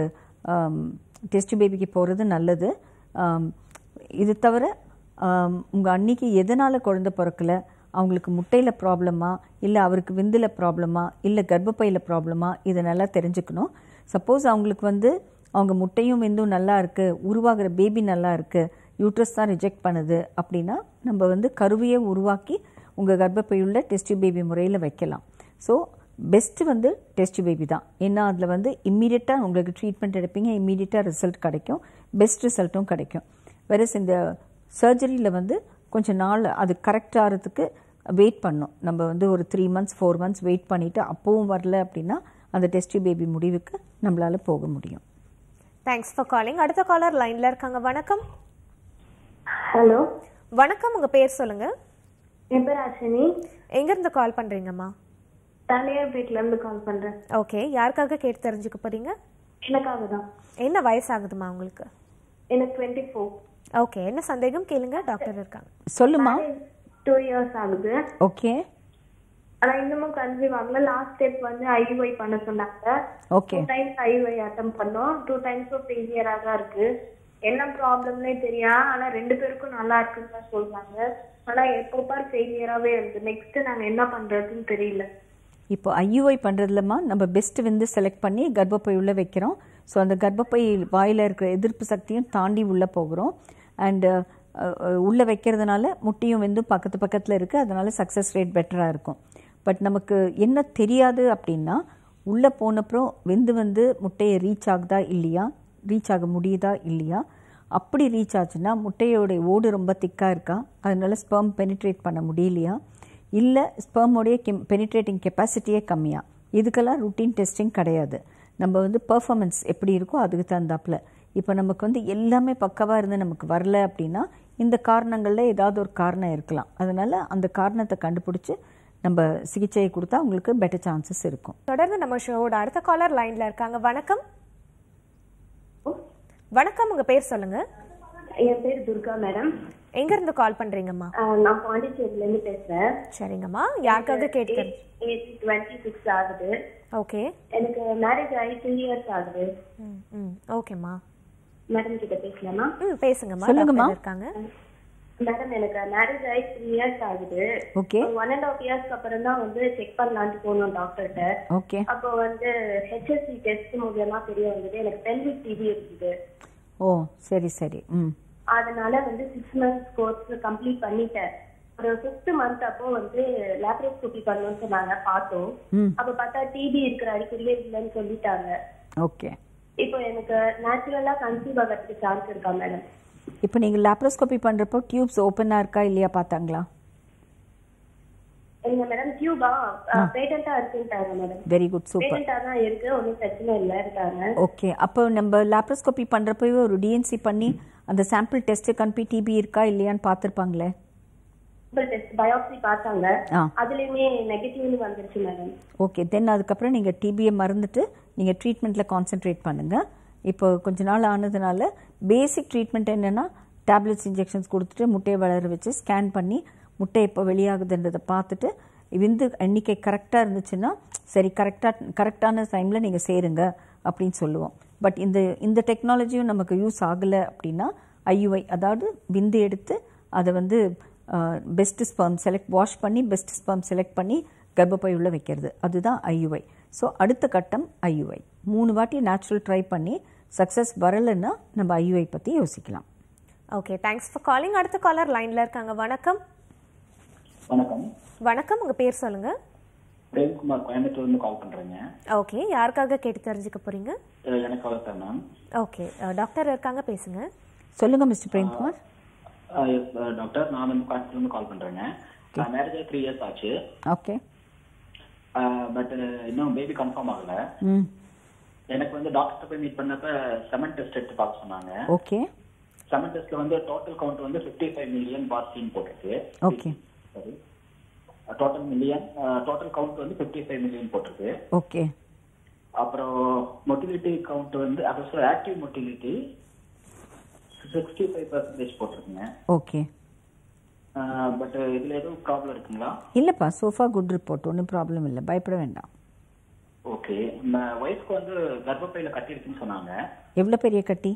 டெஸ்ட் பேபிக்கு போகிறது நல்லது ஆம், இது தவிர உங்கள் அன்னைக்கு எதனால் குழந்தை பிறக்கல அவங்களுக்கு முட்டையில் ப்ராப்ளமா இல்லை அவருக்கு விந்தில் ப்ராப்ளமா இல்லை கர்ப்பப்பையில் ப்ராப்ளமா இதை நல்லா தெரிஞ்சுக்கணும் சப்போஸ் அவங்களுக்கு வந்து அவங்க முட்டையும் விந்தும் நல்லா இருக்குது உருவாகிற பேபி நல்லா இருக்குது யூட்ரஸ் தான் ரிஜெக்ட் பண்ணுது அப்படின்னா நம்ம வந்து கருவியை உருவாக்கி உங்கள் கர்ப்பப்பையுள்ள டெஸ்ட் பேபி முறையில் வைக்கலாம் ஸோ பெஸ்ட்டு வந்து டெஸ்ட் பேபி தான் ஏன்னா அதில் வந்து இம்மீடியட்டாக உங்களுக்கு ட்ரீட்மெண்ட் எடுப்பீங்க இம்மீடியட்டாக ரிசல்ட் கிடைக்கும் பெஸ்ட் ரிசல்ட்டும் கிடைக்கும் வெரஸ் இந்த சர்ஜரியில் வந்து கொஞ்சம் நாள் அது கரெக்ட் ஆகிறதுக்கு வெயிட் பண்ணோம் நம்ம வந்து ஒரு three months four months wait பண்ணிவிட்டு அப்போவும் வரல அப்படின்னா அந்த டெஸ்ட் பேபி முடிவுக்கு நம்மளால போக முடியும் தேங்க்ஸ் ஃபார் காலிங் அடுத்த காலர் லைன்ல இருக்காங்க வணக்கம் ஹலோ வணக்கம் உங்க பேர் சொல்லுங்க என் பேர் அஸ்வினி எங்க இருந்து கால் பண்றீங்கம்மா தனியார் வீட்ல இருந்து கால் பண்றேன் ஓகே யாருக்காக கேட்டு தெரிஞ்சுக்க போறீங்க எனக்காக தான் என்ன வயசாகுதுமா உங்களுக்கு எனக்கு டுவெண்ட்டி ஃபோர் ஓகே என்ன சந்தேகம் கேளுங்க டாக்டர் இருக்காங்க சொல்லுமா டூ இயர்ஸ் ஆகுது ஓகே ஆனா இன்னமும் கன்சீவ் ஆகல லாஸ்ட் ஸ்டெப் வந்து ஐயுஐ பண்ண சொன்னாங்க okay two times IUI attempt பண்ணோம் டூ டைம்ஸும் ஃபெயிலியரா தான் இருக்கு என்ன ப்ராப்ளம்னே தெரியா ஆனா ரெண்டு பேருக்கும் நல்லா இருக்குன்னு தான் சொல்றாங்க ஆனா எப்போ பார் ஃபெயிலியராவே இருக்கு நெக்ஸ்ட் நாங்க என்ன பண்றதுன்னு தெரியல இப்போ ஐயுஐ பண்ணுறதுலமா நம்ம பெஸ்ட் வந்து செலக்ட் பண்ணி கர்ப்பப்பை உள்ளே வைக்கிறோம் ஸோ அந்த கர்ப்பப்பை வாயில் இருக்கிற எதிர்ப்பு சக்தியும் தாண்டி உள்ளே போகிறோம் அண்டு உள்ளே வைக்கிறதுனால முட்டியும் வந்து பக்கத்து பக்கத்தில் இருக்குது அதனால சக்ஸஸ் ரேட் பெட்டராக இருக்கும் பட் நமக்கு என்ன தெரியாது அப்படின்னா உள்ளே போனப்புறம் வெந்து வந்து முட்டையை ரீச் ஆகுதா இல்லையா ரீச் ஆக முடியுதா இல்லையா அப்படி ரீச் ஆச்சுன்னா முட்டையோடைய ஓடு ரொம்ப திக்காக இருக்கா அதனால ஸ்பெர்ம் பெனிட்ரேட் பண்ண முடியலையா இல்லை ஸ்பெர்மோடைய கெம் பெனிட்ரேட்டிங் கெப்பாசிட்டியே கம்மியா இதுக்கெல்லாம் ருட்டீன் டெஸ்டிங் கிடையாது நம்ம வந்து பெர்ஃபார்மன்ஸ் எப்படி இருக்கோ அதுக்கு தகுந்தாப்புல இப்போ நமக்கு வந்து எல்லாமே பக்கவாக இருந்து நமக்கு வரல அப்படின்னா இந்த காரணங்களில் ஏதாவது ஒரு காரணம் இருக்கலாம் அதனால அந்த காரணத்தை கண்டுபிடிச்சி நம்ம சிகிச்சையை கொடுத்தா உங்களுக்கு பெட்டர் சான்சஸ் இருக்கும் தொடர்ந்து நம்ம ஷோவோட அடுத்த காலர் லைன்ல இருக்காங்க வணக்கம் வணக்கம் உங்க பேர் சொல்லுங்க என் பேர் துர்கா மேடம் எங்க இருந்து கால் பண்றீங்கம்மா ஆஹ் நான் பாண்டிச்சேரியில இருந்து பேசுறேன் சரிங்கம்மா யாருக்காக கேட்டு ஏஜ் டுவெண்ட்டி சிக்ஸ் ஆகுது ஓகே எனக்கு மேரேஜ் ஆகி த்ரீ இயர்ஸ் ஆகுது ம் ம் ஓகேம்மா மேடம் கிட்ட பேசலாமா ம் பேசுங்கம்மா சொல்லுங்கம்மா. டாக்டர் இருக்காங்க மேடம் எனக்கு மேரேஜ் ஆகி த்ரீ இயர்ஸ் ஆகுது ஓகே ஒன் அண்ட் ஆஃப் இயர்ஸ்க்கு அப்புறம் தான் வந்து செக் பண்ணலான்ட்டு போனோம் டாக்டர்கிட்ட ஓகே அப்போ வந்து ஹெச்எஸ்சி டெஸ்ட் மூலியமா தெரிய வந்தது எனக்கு பெல்விக் டிபி இருக்குது ஓ சரி சரி ம் அதனால வந்து சிக்ஸ் மந்த்ஸ் கோர்ஸ் கம்ப்ளீட் பண்ணிட்டேன் ஒரு ஃபிஃப்த் மந்த் அப்போ வந்து லேப்ரோஸ்கோபி பண்ணணும்னு சொன்னாங்க பார்த்தோம் ம் அப்ப பார்த்தா டிபி இருக்கிற அறிகுறியே இல்லைன்னு சொல்லிட்டாங்க ஓகே இப்போ எனக்கு நேச்சுரலா கன்சீவ் ஆகிறதுக்கு சான்ஸ் இருக்கா மேடம் இப்போ நீங்கள் லேப்ரோஸ்கோபி பண்ணுறப்போ டியூப்ஸ் ஓப்பனாக இருக்கா இல்லையா பார்த்தாங்களா எங்க மேடம் டியூபா பேட்டண்டா இருக்குன்ட்டாங்க மேடம் வெரி குட் சூப்பர் பேட்டண்டா தான் இருக்கு ஒன்றும் பிரச்சனை இல்லை இருக்காங்க ஓகே அப்போ நம்ம லேப்ரோஸ்கோபி பண்ணுறப்பவே ஒரு டிஎன்சி பண்ணி அந்த சாம்பிள் டெஸ்ட்டுக்கு அனுப்பி டிபி இருக்கா இல்லையான்னு பார்த்துருப்பாங்களே டெஸ்ட் பயோப்சி பார்த்தாங்க ஆ அதுலயுமே நெகட்டிவ்னு வந்துருச்சு மேடம் ஓகே தென் அதுக்கப்புறம் நீங்கள் டிபியை மறந்துட்டு நீங்கள் ட்ரீட்மெண்ட்டில் கான்சென்ட்ரேட் பண்ணுங்கள் இப்போ கொஞ்ச நாள் ஆனதுனால பேசிக் ட்ரீட்மெண்ட் என்னென்னா டேப்லெட்ஸ் இன்ஜெக்ஷன்ஸ் கொடுத்துட்டு முட்டையை வளர வச்சு ஸ்கேன் பண்ணி முட்டை எப்போ வெளியாகுதுன்றதை பார்த்துட்டு விந்து எண்ணிக்கை கரெக்டாக இருந்துச்சுன்னா சரி கரெக்டாக கரெக்டான டைமில் நீங்கள் சேருங்க அப்படின்னு சொல்லுவோம் பட் இந்த இந்த டெக்னாலஜியும் நமக்கு யூஸ் ஆகலை அப்படின்னா ஐயுஐ அதாவது விந்து எடுத்து அதை வந்து பெஸ்ட் ஸ்பெர்ம் செலக்ட் வாஷ் பண்ணி பெஸ்ட் ஸ்பெர்ம் செலக்ட் பண்ணி கர்ப்பப்பை உள்ள வைக்கிறது அதுதான் ஐயுஐ ஸோ அடுத்த கட்டம் ஐயுஐ மூணு வாட்டி நேச்சுரல் ட்ரை பண்ணி சக்ஸஸ் வரலைன்னா நம்ம ஐயுஐ பற்றி யோசிக்கலாம் ஓகே தேங்க்ஸ் ஃபார் காலிங் அடுத்த காலர் லைன்ல இருக்காங்க வணக்கம் வணக்கம் வணக்கம் உங்க பேர் சொல்லுங்க பிரேம்குமார் கோயம்புத்தூர்ல இருந்து கால் பண்றேங்க ஓகே யாருக்காக கேட்டு தெரிஞ்சுக்க போறீங்க அஹ் எனக்கு அவர் தான் மேம் ஓகே டாக்டர் இருக்காங்க பேசுங்க சொல்லுங்கள் மிஸ்டர் பிரேம்குமார் டாக்டர் நான் வந்து கோயம்புத்தூர்ல இருந்து கால் பண்றேங்க மேரேஜ் ஆகி த்ரீ இயர்ஸ் ஆச்சு ஓகே பட் இன்னும் பேபி கன்ஃபார்ம் ஆகல ம் எனக்கு வந்து டாக்டர் போய் மீட் பண்ணப்ப செமன் டெஸ்ட் எடுத்து பார்க்க சொன்னாங்க ஓகே செமன் டெஸ்ட்ல வந்து டோட்டல் கவுண்ட் வந்து 55 ஃபைவ் மில்லியன் பார்சின் போட்டிருக்கு ஓகே சரி டோட்டல் மில்லியன் டோட்டல் கவுண்ட் வந்து 55 ஃபைவ் மில்லியன் போட்டிருக்கு ஓகே அப்புறம் மொட்டிலிட்டி கவுண்ட் வந்து அப்புறம் active motility sixty five percentage போட்டிருக்குங்க ஓகே பட் இதுல எதுவும் ப்ராப்ளம் இருக்குங்களா இல்லைப்பா சோஃபா குட் ரிப்போர்ட் ஒன்றும் ப்ராப்ளம் இல்லை பயப்பட வேண்டாம் ஓகே ஒய்ஃப்க்கு வந்து கர்ப்பப்பையில கட்டிருக்குன்னு சொன்னாங்க எவ்வளோ பெரிய கட்டி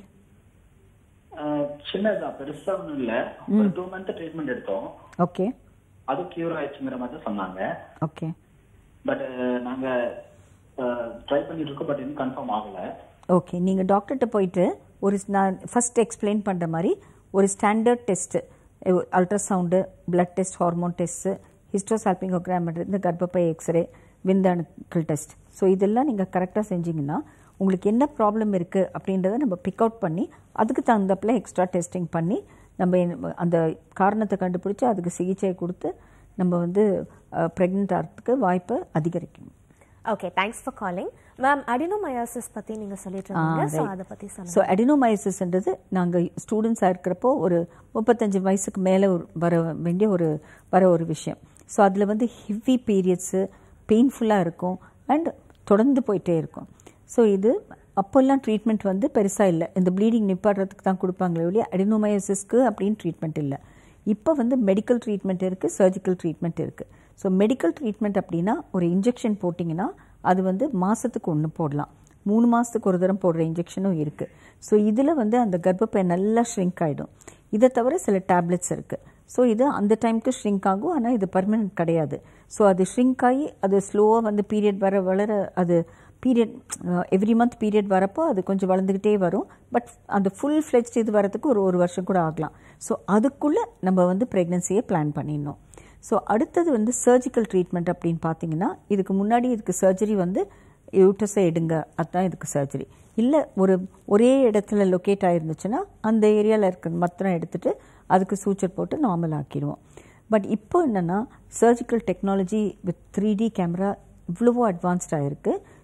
அஹ், சின்னதுதான் பெருசா ஒன்றும் இல்ல ஒரு டூ மந்த் ட்ரீட்மெண்ட் எடுத்தோம் ஓகே அது கியூர் ஆயிடுச்சுங்கிற மாதிரி தான் சொன்னாங்க ஓகே பட் நாங்க ட்ரை பண்ணிட்டு இருக்கோம் பட் இன்னும் கன்ஃபார்ம் ஆகல ஓகே நீங்கள் டாக்டர்கிட்ட போயிட்டு ஒரு நான் ஃபர்ஸ்ட் எக்ஸ்பிளைன் பண்ணுற மாதிரி ஒரு standard test ultrasound blood test hormone test hysterosalpingogram இந்த கர்ப்பப்பை எக்ஸ்ரே விந்தணுக்கள் டெஸ்ட் ஸோ இதெல்லாம் நீங்கள் கரெக்டாக செஞ்சீங்கன்னா உங்களுக்கு என்ன ப்ராப்ளம் இருக்குது அப்படின்றத நம்ம பிக் அவுட் பண்ணி அதுக்கு தகுந்தப்பில் எக்ஸ்ட்ரா டெஸ்டிங் பண்ணி நம்ம என்ன- அந்த காரணத்தை கண்டுபிடிச்சி அதுக்கு சிகிச்சை கொடுத்து நம்ம வந்து ப்ரெக்னென்ட் ஆகிறதுக்கு வாய்ப்பை அதிகரிக்கணும் okay thanks for calling ma'am adenomyosis பத்தி நீங்க சொல்லிட்டு இருந்தீங்க ஸோ அதை பத்தி சொல்லுங்க ஸோ அடினோமைசிஸ்ன்றது நாங்கள் ஸ்டூடெண்ட்ஸாக இருக்கிறப்போ ஒரு முப்பத்தஞ்சு வயசுக்கு மேலே வர வேண்டிய ஒரு வர ஒரு விஷயம் ஸோ அதில் வந்து ஹெவி பீரியட்ஸு பெயின்ஃபுல்லாக இருக்கும் அண்ட் தொடர்ந்து போயிட்டே இருக்கும் ஸோ இது அப்போல்லாம் ட்ரீட்மெண்ட் வந்து பெருசாக இல்லை இந்த ப்ளீடிங் நிப்பாடுறதுக்கு தான் கொடுப்பாங்களே ஒழிய அடினோமயோசிஸ்க்கு அப்படின்னு ட்ரீட்மெண்ட் இல்லை இப்போ வந்து மெடிக்கல் ட்ரீட்மெண்ட் இருக்குது சர்ஜிக்கல் ட்ரீட்மெண்ட் இருக்குது ஸோ மெடிக்கல் ட்ரீட்மெண்ட் அப்படின்னா ஒரு இன்ஜெக்ஷன் போட்டிங்கன்னா அது வந்து மாதத்துக்கு ஒன்று போடலாம் மூணு மாதத்துக்கு ஒரு தரம் போடுற இன்ஜெக்ஷனும் இருக்குது ஸோ இதில் வந்து அந்த கர்ப்பப்பை நல்லா ஷ்ரிங்க் ஆகிடும் இதை தவிர சில டேப்லெட்ஸ் இருக்குது ஸோ இது அந்த டைமுக்கு ஷ்ரிங்க் ஆகும் ஆனால் இது பர்மனெண்ட் கிடையாது ஸோ அது ஷ்ரிங்க் ஆகி அது ஸ்லோவாக வந்து பீரியட் வர வளர அது பீரியட் எவ்ரி மந்த் பீரியட் வரப்போ அது கொஞ்சம் வளர்ந்துக்கிட்டே வரும் பட் அந்த ஃபுல் ஃப்ளெஜ் இது வரதுக்கு ஒரு ஒரு வருஷம் கூட ஆகலாம் ஸோ அதுக்குள்ளே நம்ம வந்து ப்ரெக்னென்சியை பிளான் பண்ணிடணும் ஸோ அடுத்தது வந்து சர்ஜிக்கல் ட்ரீட்மெண்ட் அப்படின்னு பார்த்தீங்கன்னா இதுக்கு முன்னாடி இதுக்கு சர்ஜரி வந்து யூட்டஸை எடுங்க அதுதான் இதுக்கு சர்ஜரி இல்லை ஒரு ஒரே இடத்துல லொக்கேட் ஆயிருந்துச்சுன்னா அந்த ஏரியாவில் இருக்க மாத்திரம் எடுத்துட்டு அதுக்கு சூச்சர் போட்டு நார்மல் ஆக்கிடுவோம் பட் இப்போ என்னென்னா surgical technology with three D camera இவ்வளவோ அட்வான்ஸ்டாக இருக்குது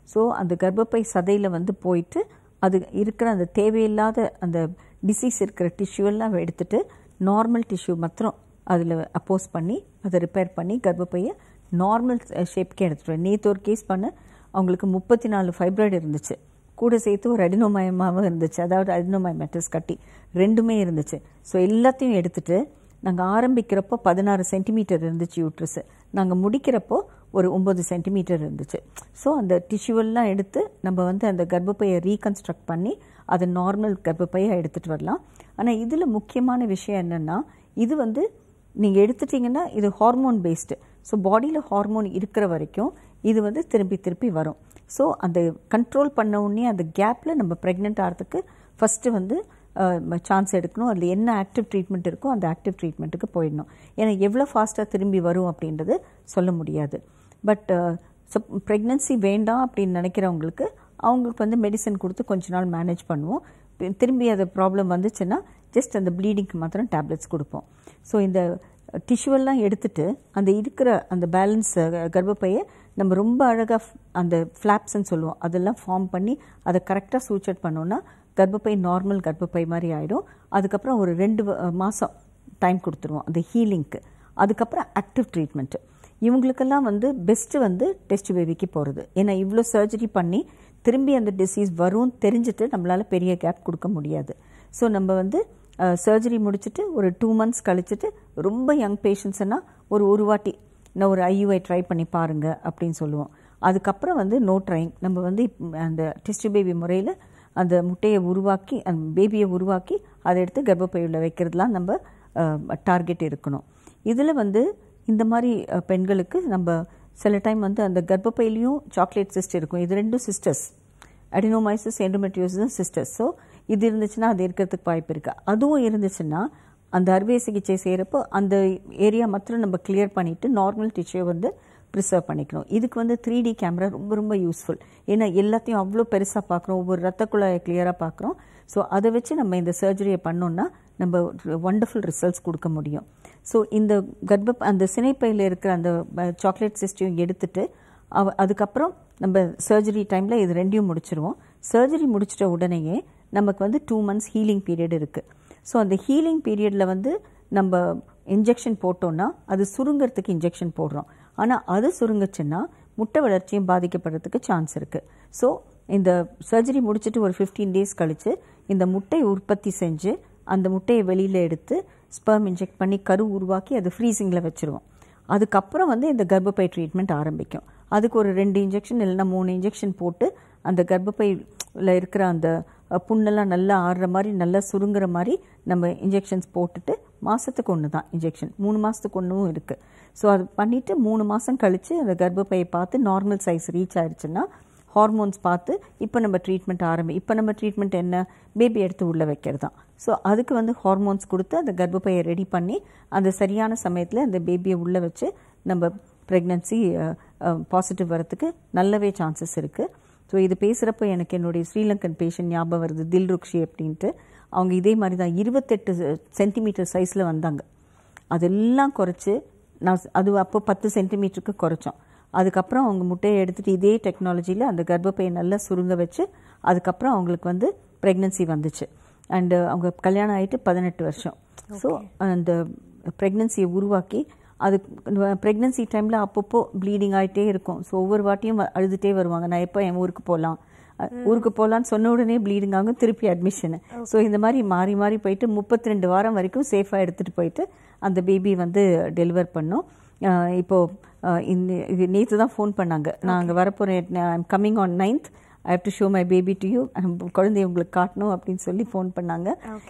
ஸோ அந்த கர்ப்பப்பை சதையில் வந்து போயிட்டு அது இருக்கிற அந்த தேவையில்லாத அந்த டிசீஸ் இருக்கிற டிஷ்யூ எல்லாம் எடுத்துட்டு நார்மல் டிஷ்யூ மாத்திரம் அதில் அப்போஸ் பண்ணி அதை ரிப்பேர் பண்ணி கர்ப்பப்பையை நார்மல் ஷேப்க்கே எடுத்துட்டு நேற்று ஒரு கேஸ் பண்ண அவங்களுக்கு முப்பத்தி நாலு ஃபைப்ராய்டு இருந்துச்சு கூட சேர்த்து ஒரு அடினோமயமாகவும் இருந்துச்சு அதாவது அடினோமயமெட்டஸ் கட்டி ரெண்டுமே இருந்துச்சு ஸோ எல்லாத்தையும் எடுத்துட்டு நாங்கள் ஆரம்பிக்கிறப்போ பதினாறு சென்டிமீட்டர் இருந்துச்சு யூட்ரஸ் நாங்கள் முடிக்கிறப்போ ஒரு ஒம்பது சென்டிமீட்டர் இருந்துச்சு ஸோ அந்த டிஷ்யூவெல்லாம் எடுத்து நம்ம வந்து அந்த கர்ப்பப்பையை ரீகன்ஸ்ட்ரக்ட் பண்ணி அதை நார்மல் கர்ப்பப்பையை எடுத்துகிட்டு வரலாம் ஆனால் இதில் முக்கியமான விஷயம் என்னென்னா இது வந்து நீங்கள் எடுத்துட்டிங்கன்னா இது ஹார்மோன் பேஸ்டு ஸோ பாடியில் ஹார்மோன் இருக்கிற வரைக்கும் இது வந்து திருப்பி திருப்பி வரும் ஸோ அந்த கண்ட்ரோல் பண்ண உடனே அந்த கேப்பில் நம்ம ப்ரெக்னென்ட் ஆகிறதுக்கு ஃபஸ்ட்டு வந்து சான்ஸ் எடுக்கணும் அதில் என்ன ஆக்டிவ் ட்ரீட்மெண்ட் இருக்கோ அந்த ஆக்டிவ் ட்ரீட்மெண்ட்டுக்கு போயிடணும் ஏன்னா எவ்வளோ ஃபாஸ்ட்டாக திரும்பி வரும் அப்படின்றது சொல்ல முடியாது பட் ப்ரெக்னன்சி வேண்டாம் அப்படின்னு நினைக்கிறவங்களுக்கு அவங்களுக்கு வந்து மெடிசன் கொடுத்து கொஞ்ச நாள் மேனேஜ் பண்ணுவோம் தி- திரும்பி அது ப்ராப்ளம் வந்துச்சுன்னா ஜஸ்ட் அந்த ப்ளீடிங்க்கு மாத்திரம் டேப்லெட்ஸ் கொடுப்போம் ஸோ இந்த டிஷ்யூவெல்லாம் எடுத்துட்டு அந்த இருக்கிற அந்த பேலன்ஸ் கர்ப்பப்பையை நம்ம ரொம்ப அழகாக அந்த ஃப்ளாப்ஸ்ன்னு சொல்லுவோம் அதெல்லாம் ஃபார்ம் பண்ணி அதை கரெக்டாக சூச்சட் பண்ணோன்னா கர்ப்பப்பை நார்மல் கர்ப்பப்பை மாதிரி ஆகிடும் அதுக்கப்புறம் ஒரு ரெண்டு வ- மாதம் டைம் கொடுத்துருவோம் அந்த ஹீலிங்க்கு அதுக்கப்புறம் ஆக்டிவ் ட்ரீட்மெண்ட்டு இவங்களுக்கெல்லாம் வந்து பெஸ்ட்டு வந்து டெஸ்ட் பேபிக்கு போகிறது ஏன்னா இவ்வளோ சர்ஜரி பண்ணி திரும்பி அந்த டிசீஸ் வரும் தெரிஞ்சுட்டு நம்மளால் பெரிய கேப் கொடுக்க முடியாது ஸோ நம்ம வந்து சர்ஜரி முடிச்சுட்டு ஒரு டூ மந்த்ஸ் கழிச்சிட்டு ரொம்ப யங் பேஷண்ட்ஸ்னா ஒரு ஒரு வாட்டி நான் ஒரு ஐயுஐ ட்ரை பண்ணி பாருங்க அப்படின்னு சொல்லுவோம் அதுக்கப்புறம் வந்து நோ ட்ரைங் நம்ம வந்து இப்ப அந்த டெஸ்ட் பேபி முறையில் அந்த முட்டையை உருவாக்கி அந்த பேபியை உருவாக்கி அதை எடுத்து கர்ப்பப்பையுள்ள வைக்கிறதுலாம் நம்ம டார்கெட் இருக்கணும் இதில் வந்து இந்த மாதிரி அஹ், பெண்களுக்கு நம்ம சில டைம் வந்து அந்த கர்ப்பப்பையிலையும் சாக்லேட் சிஸ்ட் இருக்கும் இது ரெண்டும் cysts adenomyosis endometriosis cysts so இது இருந்துச்சுன்னா அது இருக்கிறதுக்கு வாய்ப்பு இருக்கு அதுவும் இருந்துச்சுன்னா அந்த அறுவை சிகிச்சை செய்கிறப்போ அந்த ஏரியா மாத்திரம் நம்ம கிளியர் பண்ணிட்டு நார்மல் டிஷ்யூ வந்து ப்ரிசர்வ் பண்ணிக்கணும் இதுக்கு வந்து த்ரீ டி கேமரா ரொம்ப ரொம்ப யூஸ்ஃபுல் ஏன்னா எல்லாத்தையும் அவ்வளோ பெருசாக பார்க்குறோம் ஒவ்வொரு ரத்த குழாயை கிளியராக பார்க்குறோம் ஸோ அதை வச்சு நம்ம இந்த சர்ஜரியை பண்ணோம்னா நம்ம ஒண்டர்ஃபுல் ரிசல்ட்ஸ் கொடுக்க முடியும் ஸோ இந்த கர்ப்ப அந்த சினைப்பையில் இருக்கிற அந்த சாக்லேட் சிஸ்டையும் எடுத்துட்டு அவ அதுக்கப்புறம் நம்ம சர்ஜரி டைமில் இது ரெண்டையும் முடிச்சிருவோம் சர்ஜரி முடிச்சிட்ட உடனேயே நமக்கு வந்து டூ மந்த்ஸ் ஹீலிங் பீரியட் இருக்குது ஸோ அந்த ஹீலிங் பீரியடில் வந்து நம்ம இன்ஜெக்ஷன் போட்டோம்னா அது சுருங்கிறதுக்கு இன்ஜெக்ஷன் போடுறோம் ஆனால் அது சுருங்குச்சுன்னா முட்டை வளர்ச்சியும் பாதிக்கப்படுறதுக்கு சான்ஸ் இருக்குது ஸோ இந்த சர்ஜரி முடிச்சிட்டு ஒரு ஃபிஃப்டீன் டேஸ் கழித்து இந்த முட்டை உற்பத்தி செஞ்சு அந்த முட்டையை வெளியில் எடுத்து ஸ்பெர்ம் இன்ஜெக்ட் பண்ணி கரு உருவாக்கி அது ஃப்ரீசிங்கில் வச்சுருவோம் அதுக்கப்புறம் வந்து இந்த கர்ப்பப்பை ட்ரீட்மெண்ட் ஆரம்பிக்கும் அதுக்கு ஒரு ரெண்டு இன்ஜெக்ஷன் இல்லைன்னா மூணு இன்ஜெக்ஷன் போட்டு அந்த கர்ப்பப்பையில் இருக்கிற அந்த அஹ், புண்ணெல்லாம் நல்லா ஆடுற மாதிரி நல்லா சுருங்குற மாதிரி நம்ம இன்ஜெக்ஷன்ஸ் போட்டுட்டு மாதத்துக்கு ஒன்று தான் இன்ஜெக்ஷன் மூணு மாதத்துக்கு ஒன்றும் இருக்குது ஸோ அது பண்ணிவிட்டு மூணு மாதம் கழித்து அந்த கர்ப்பப்பையை பார்த்து நார்மல் சைஸ் ரீச் ஆயிடுச்சுன்னா ஹார்மோன்ஸ் பார்த்து இப்போ நம்ம ட்ரீட்மெண்ட் ஆரம்பி இப்போ நம்ம ட்ரீட்மெண்ட் என்ன பேபி எடுத்து உள்ளே வைக்கிறது தான் ஸோ அதுக்கு வந்து ஹார்மோன்ஸ் கொடுத்து அந்த கர்ப்பப்பையை ரெடி பண்ணி அந்த சரியான சமயத்தில் அந்த பேபியை உள்ளே வச்சு நம்ம ப்ரெக்னன்சி பாசிட்டிவ் வரத்துக்கு நல்லாவே சான்சஸ் இருக்குது ஸோ இது பேசுகிறப்ப எனக்கு என்னுடைய ஸ்ரீலங்கன் பேஷண்ட் ஞாபகம் வருது தில்ருக்ஷி அப்படின்ட்டு அவங்க இதே மாதிரி தான் இருபத்தெட்டு சென்டிமீட்டர் சைஸில் வந்தாங்க அதெல்லாம் குறைச்சி நான் ஸ்- அது அப்போ பத்து சென்டிமீட்டருக்கு குறைச்சோம் அதுக்கப்புறம் அவங்க முட்டையை எடுத்துகிட்டு இதே டெக்னாலஜியில் அந்த கர்ப்பப்பையை நல்லா சுருங்க வச்சு அதுக்கப்புறம் அவங்களுக்கு வந்து ப்ரெக்னன்சி வந்துச்சு அண்டு அவங்க கல்யாணம் ஆகிட்டு பதினெட்டு வருஷம் ஸோ அந்த ப்ரெக்னன்சியை உருவாக்கி அது ப்ரெக்னன்சி டைமில் அப்பப்போ ப்ளீடிங் ஆகிட்டே இருக்கும் ஸோ ஒவ்வொரு வாட்டியும் வ- அழுதுகிட்டே வருவாங்க நான் எப்போ என் ஊருக்கு போகலாம் ஊருக்கு போகலான்னு சொன்ன உடனே ப்ளீடிங் ஆகும் திருப்பி அட்மிஷனு ஸோ இந்த மாதிரி மாறி மாறி போயிட்டு முப்பத்தி ரெண்டு வாரம் வரைக்கும் சேஃபாக எடுத்துகிட்டு போயிட்டு அந்த பேபி வந்து டெலிவர் பண்ணோம் அஹ் இப்போ அஹ் இந்த இது நேற்று தான் ஃபோன் பண்ணாங்க நான் அங்கே வரப்போகிறேன் I'm coming on ninth I have to show my baby to you குழந்தைய உங்களுக்கு காட்டணும் அப்படின்னு சொல்லி ஃபோன் பண்ணாங்க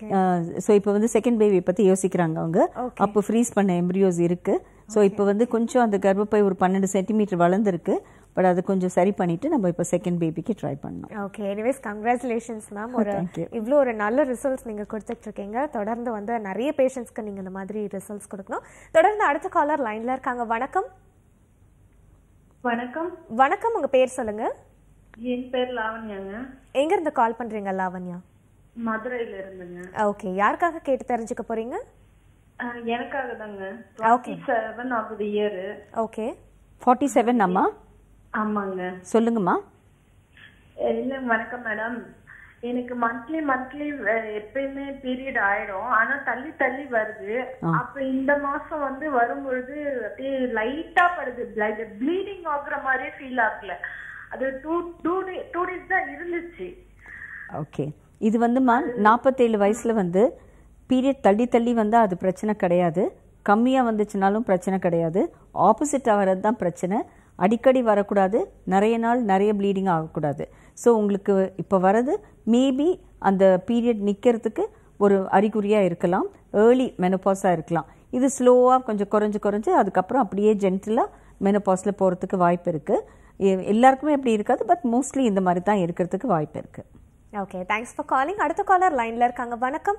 ஸோ இப்போ வந்து செகண்ட் பேபி பற்றி யோசிக்கிறாங்க அவங்க அப்போ ஃப்ரீஸ் பண்ண எம்ப்ரியோஸ் இருக்கு ஸோ இப்போ வந்து கொஞ்சம் அந்த கர்ப்பப்பை ஒரு பன்னெண்டு சென்டிமீட்டர் வளர்ந்துருக்கு பட் அதை கொஞ்சம் சரி பண்ணிட்டு நம்ம இப்போ செகண்ட் பேபிக்கு ட்ரை பண்ணோம் ஓகே எனிவேஸ் கங்க்ராச்சுலேஷன்ஸ் மேம் ஒரு Thank you. இவ்வளோ ஒரு நல்ல ரிசல்ட்ஸ் நீங்கள் கொடுத்துட்டு இருக்கீங்க தொடர்ந்து வந்து நிறைய பேஷண்ட்ஸ்க்கு நீங்கள் இந்த மாதிரி ரிசல்ட்ஸ் கொடுக்கணும் தொடர்ந்து அடுத்த காலர் லைனில் இருக்காங்க வணக்கம் வணக்கம் வணக்கம் உங்கள் பேர் சொல்லுங்க என் பேர் லாவண்யாங்க எங்கேருந்து கால் பண்ணுறீங்க லாவண்யா மதுரையில இருந்துங்க ஓகே யாருக்காக கேட்டு தெரிஞ்சுக்க போறீங்க அஹ் எனக்காக தாங்க Okay. செவன் ஆகுது இயர் ஓகே ஃபார்ட்டி செவன் அம்மா ஆமாங்க சொல்லுங்கம்மா இல்ல வணக்கம் மேடம் எனக்கு மந்த்லி மந்த்லி எப்பயுமே பீரியட் ஆயிடும் ஆனா தள்ளி தள்ளி வருது அப்ப இந்த மாசம் வந்து வரும்பொழுது அப்படியே லைட்டா படுது ப்ளீடிங் ஆகுற மாதிரியே ஃபீல் ஆகல அது two two day two days தான் இருந்துச்சு ஓகே இது வந்துமா நாற்பத்தேழு வயசில் வந்து பீரியட் தள்ளி தள்ளி வந்தால் அது பிரச்சனை கிடையாது கம்மியாக வந்துச்சுனாலும் பிரச்சனை கிடையாது ஆப்போசிட்டாக வர்றது தான் பிரச்சனை அடிக்கடி வரக்கூடாது நிறைய நாள் நிறைய ப்ளீடிங் ஆகக்கூடாது ஸோ உங்களுக்கு இப்போ வர்றது மேபி அந்த பீரியட் நிற்கிறதுக்கு ஒரு அறிகுறியாக இருக்கலாம் ஏர்லி மெனப்பாஸாக இருக்கலாம் இது ஸ்லோவாக கொஞ்சம் குறைஞ்சு குறைஞ்சு அதுக்கப்புறம் அப்படியே ஜென்டிலாக மெனப்பாஸில் போகிறதுக்கு வாய்ப்பு இருக்குது எல்லாருக்குமே அப்படி இருக்காது பட் மோஸ்ட்லி இந்த மாதிரி தான் இருக்கிறதுக்கு வாய்ப்பு இருக்குது ஓகே தேங்க்ஸ் ஃபார் காலிங் அடுத்த காலர் லைன்ல இருக்காங்க வணக்கம்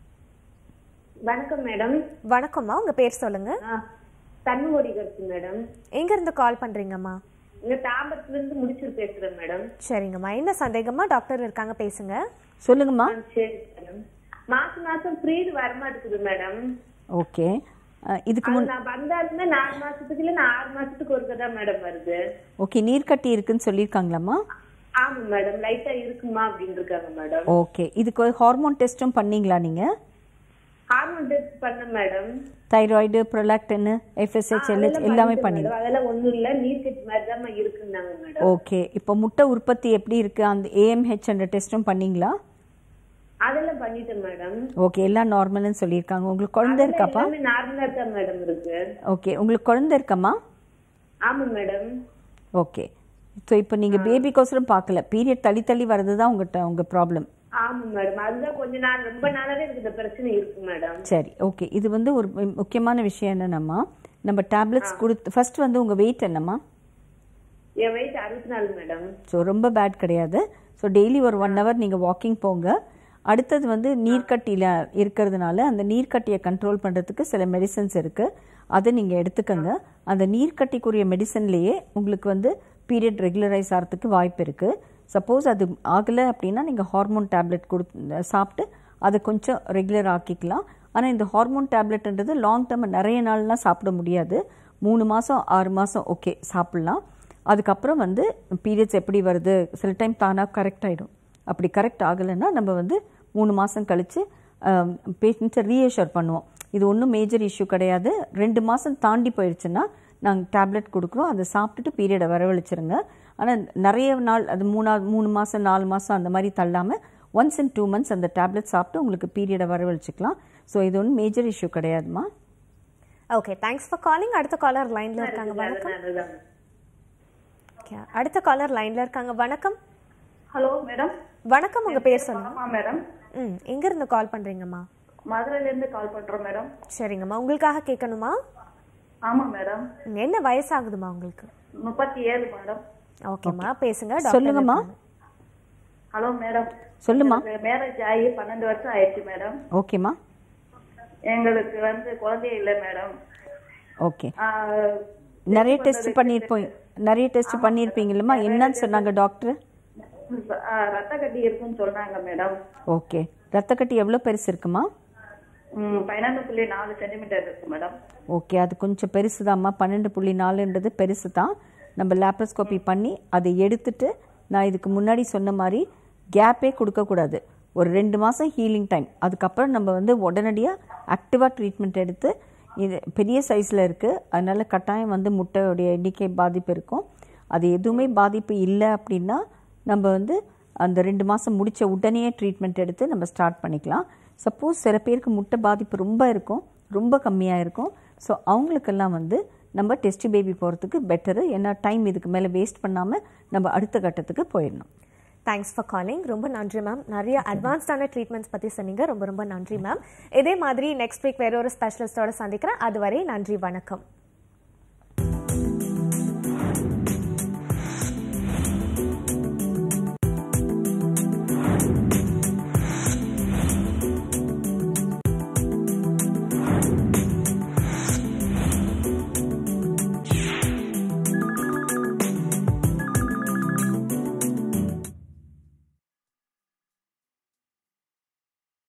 வணக்கம் மேடம் வணக்கம்மா உங்க பேர் சொல்லுங்க தன்னுவோடி கருத்து மேடம் எங்க இருந்து கால் பண்றீங்கம்மா இங்க தாம்பரத்துல இருந்து முடிச்சு பேசுறேன் மேடம் சரிங்கம்மா என்ன சந்தேகமா டாக்டர் இருக்காங்க பேசுங்க சொல்லுங்கம்மா சரி மேடம் மாசம் மாசம் ஃப்ரீடு வர மாட்டேங்குது மேடம் ஓகே இதுக்கு அது முன் நான் வந்தாலுமே நாலு மாசத்துக்கு இல்ல நான் ஆறு மாசத்துக்கு ஒருக்க தான் மேடம் வருது ஓகே நீர்க்கட்டி இருக்குன்னு சொல்லியிருக்காங்களாம்மா ஆமா மேடம் லைட்டா இருக்குமா அப்படின்னு இருக்காங்க மேடம் ஓகே இதுக்கு ஒரு ஹார்மோன் டெஸ்ட்டும் பண்ணீங்களா நீங்கள் ஹார்மோன் டெஸ்ட் பண்ண மேடம் தைராய்டு ப்ரொலாக்டின் எஃப்எஸ்ஹெச் எல்லாமே பண்ணி மேடம் அதெல்லாம் ஒண்ணும் இல்ல நீர் கட்டி மாதிரி தான் இருக்குன்னாங்க மேடம் ஓகே இப்போ முட்டை உற்பத்தி எப்படி இருக்கு அந்த ஏஎம்ஹெச் என்ற டெஸ்ட்டும் பண்ணீங்களா அதெல்லாம் பண்ணிட்டேன் மேடம் ஓகே எல்லாம் நார்மல்னு சொல்லியிருக்காங்க உங்களுக்கு குழந்தை இருக்காப்பா எல்லாமே நார்மலா தான் மேடம் இருக்கு ஓகே உங்களுக்கு குழந்தை இருக்கம்மா ஆமா மேடம் ஓகே ஸோ இப்போ நீங்கள் பேபிக்கோசரம் பார்க்கல பீரியட் தள்ளி தள்ளி வர்றது தான் உங்கள்கிட்ட உங்கள் ப்ராப்ளம் ஆமா மேடம் அதுதான் கொஞ்ச நாள் ரொம்ப நாளாவே எனக்கு இந்த பிரச்சனை இருக்கு மேடம் சரி ஓகே இது வந்து ஒரு மு- முக்கியமான விஷயம் என்னென்னம்மா நம்ம டேப்லெட்ஸ் கொடுத்து ஃபர்ஸ்ட் வந்து உங்கள் வெயிட் என்னம்மா என் வயசு அறுபத்தி நாலு மேடம் ஸோ ரொம்ப பேட் கிடையாது ஸோ டெய்லி ஒரு ஒன் ஹவர் நீங்கள் வாக்கிங் போங்க அடுத்தது வந்து நீர்க்கட்டியில் இருக்கிறதுனால அந்த நீர்க்கட்டியை கண்ட்ரோல் பண்ணுறதுக்கு சில மெடிசன்ஸ் இருக்குது அதை நீங்கள் எடுத்துக்கங்க அந்த நீர்க்கட்டிக்குரிய மெடிசன்லேயே உங்களுக்கு வந்து பீரியட் ரெகுலரைஸ் ஆகிறதுக்கு வாய்ப்பு இருக்குது சப்போஸ் அது ஆகலை அப்படின்னா நீங்கள் ஹார்மோன் டேப்லெட் கொடு சாப்பிட்டு அதை கொஞ்சம் ரெகுலர் ஆக்கிக்கலாம் ஆனால் இந்த ஹார்மோன் டேப்லெட்ன்றது லாங் டேர்ம் நிறைய நாள்லாம் சாப்பிட முடியாது மூணு மாதம் ஆறு மாதம் ஓகே சாப்பிட்லாம் அதுக்கப்புறம் வந்து பீரியட்ஸ் எப்படி வருது சில டைம் தானாக கரெக்ட் ஆகிடும் அப்படி கரெக்ட் ஆகலைன்னா நம்ம வந்து மூணு மாதம் கழித்து பேஷண்ட்ஸை ரீஅஷூர் பண்ணுவோம் இது ஒன்றும் மேஜர் இஷ்யூ கிடையாது ரெண்டு மாதம் தாண்டி போயிடுச்சுன்னா நாங்கள் டேப்லெட் கொடுக்குறோம் அதை சாப்பிட்டுட்டு பீரியடை வரவழைச்சிருங்க ஆனால் நிறைய நாள் அது மூணா மூணு மாதம் நாலு மாதம் அந்த மாதிரி தள்ளாமல் ஒன்ஸ் இன் டூ மந்த்ஸ் அந்த டேப்லெட் சாப்பிட்டு உங்களுக்கு பீரியடை வரவழைச்சிக்கலாம் ஸோ இது ஒன்றும் மேஜர் இஷ்யூ கிடையாதுமா ஓகே தேங்க்ஸ் ஃபார் காலிங் அடுத்த காலர் லைன்ல இருக்காங்க வணக்கம் அதுதான் Okay, அடுத்த காலர் லைன்ல இருக்காங்க வணக்கம் ஹலோ மேடம் வணக்கம் உங்க பேர் சொல்லுங்க ஆமா மேடம் ம் எங்க இருந்து கால் பண்றீங்கம்மா மதுரையில இருந்து கால் பண்றோம் மேடம் சரிங்கம்மா உங்களுக்காக கேட்கணுமா ஆமா மேடம் ம், என்ன வயசாகுதுமா உங்களுக்கு முப்பத்தி ஏழு மேடம் ஓகேம்மா பேசுங்க டாக்டர் சொல்லுங்கம்மா ஹலோ மேடம் சொல்லுமா மேரேஜ் ஆகி பன்னெண்டு வருஷம் ஆயிடுச்சு மேடம் ஓகேம்மா எங்களுக்கு வந்து குழந்தை இல்லை மேடம் ஓகே நிறைய டெஸ்ட் பண்ணியிருப்போம் நிறைய டெஸ்ட் பண்ணியிருப்பீங்களம்மா என்னன்னு சொன்னாங்க டாக்டர் ரத்த கட்டி இருக்குன்னு சொன்னாங்க மேடம் ஓகே ரத்தக்கட்டி எவ்வளோ பெருசு இருக்குமா ம், பன்னெண்டு புள்ளி நாலு சென்டிமீட்டர் இருக்கு மேடம் ஓகே அது கொஞ்சம் பெருசு தான்மா பன்னெண்டு புள்ளி நாலுன்றது பெருசு தான் நம்ம லேப்ரோஸ்கோபி பண்ணி அதை எடுத்துட்டு நான் இதுக்கு முன்னாடி சொன்ன மாதிரி கேப்பே கொடுக்கக்கூடாது ஒரு ரெண்டு மாதம் ஹீலிங் டைம் அதுக்கப்புறம் நம்ம வந்து உடனடியாக ஆக்டிவாக ட்ரீட்மெண்ட் எடுத்து இது பெரிய சைஸில் இருக்குது அதனால கட்டாயம் வந்து முட்டையோடைய எண்ணிக்கை பாதிப்பு இருக்கும் அது எதுவுமே பாதிப்பு இல்லை அப்படின்னா நம்ம வந்து அந்த ரெண்டு மாதம் முடிச்ச உடனே ட்ரீட்மெண்ட் எடுத்து நம்ம ஸ்டார்ட் பண்ணிக்கலாம் சப்போஸ் சில பேருக்கு முட்டை பாதிப்பு ரொம்ப இருக்கும் ரொம்ப கம்மியாக இருக்கும் ஸோ அவங்களுக்கெல்லாம் வந்து நம்ம டெஸ்ட் பேபி போகிறதுக்கு பெட்டரு ஏன்னா டைம் இதுக்கு மேலே வேஸ்ட் பண்ணாமல் நம்ம அடுத்த கட்டத்துக்கு போயிடணும் தேங்க்ஸ் ஃபார் காலிங் ரொம்ப நன்றி மேம் நிறைய அட்வான்ஸ்டான ட்ரீட்மெண்ட்ஸ் பற்றி சொன்னீங்க ரொம்ப ரொம்ப நன்றி மேம் இதே மாதிரி நெக்ஸ்ட் வீக் வேற ஒரு ஸ்பெஷலிஸ்டோட சந்திக்கிறேன் அதுவரை நன்றி வணக்கம்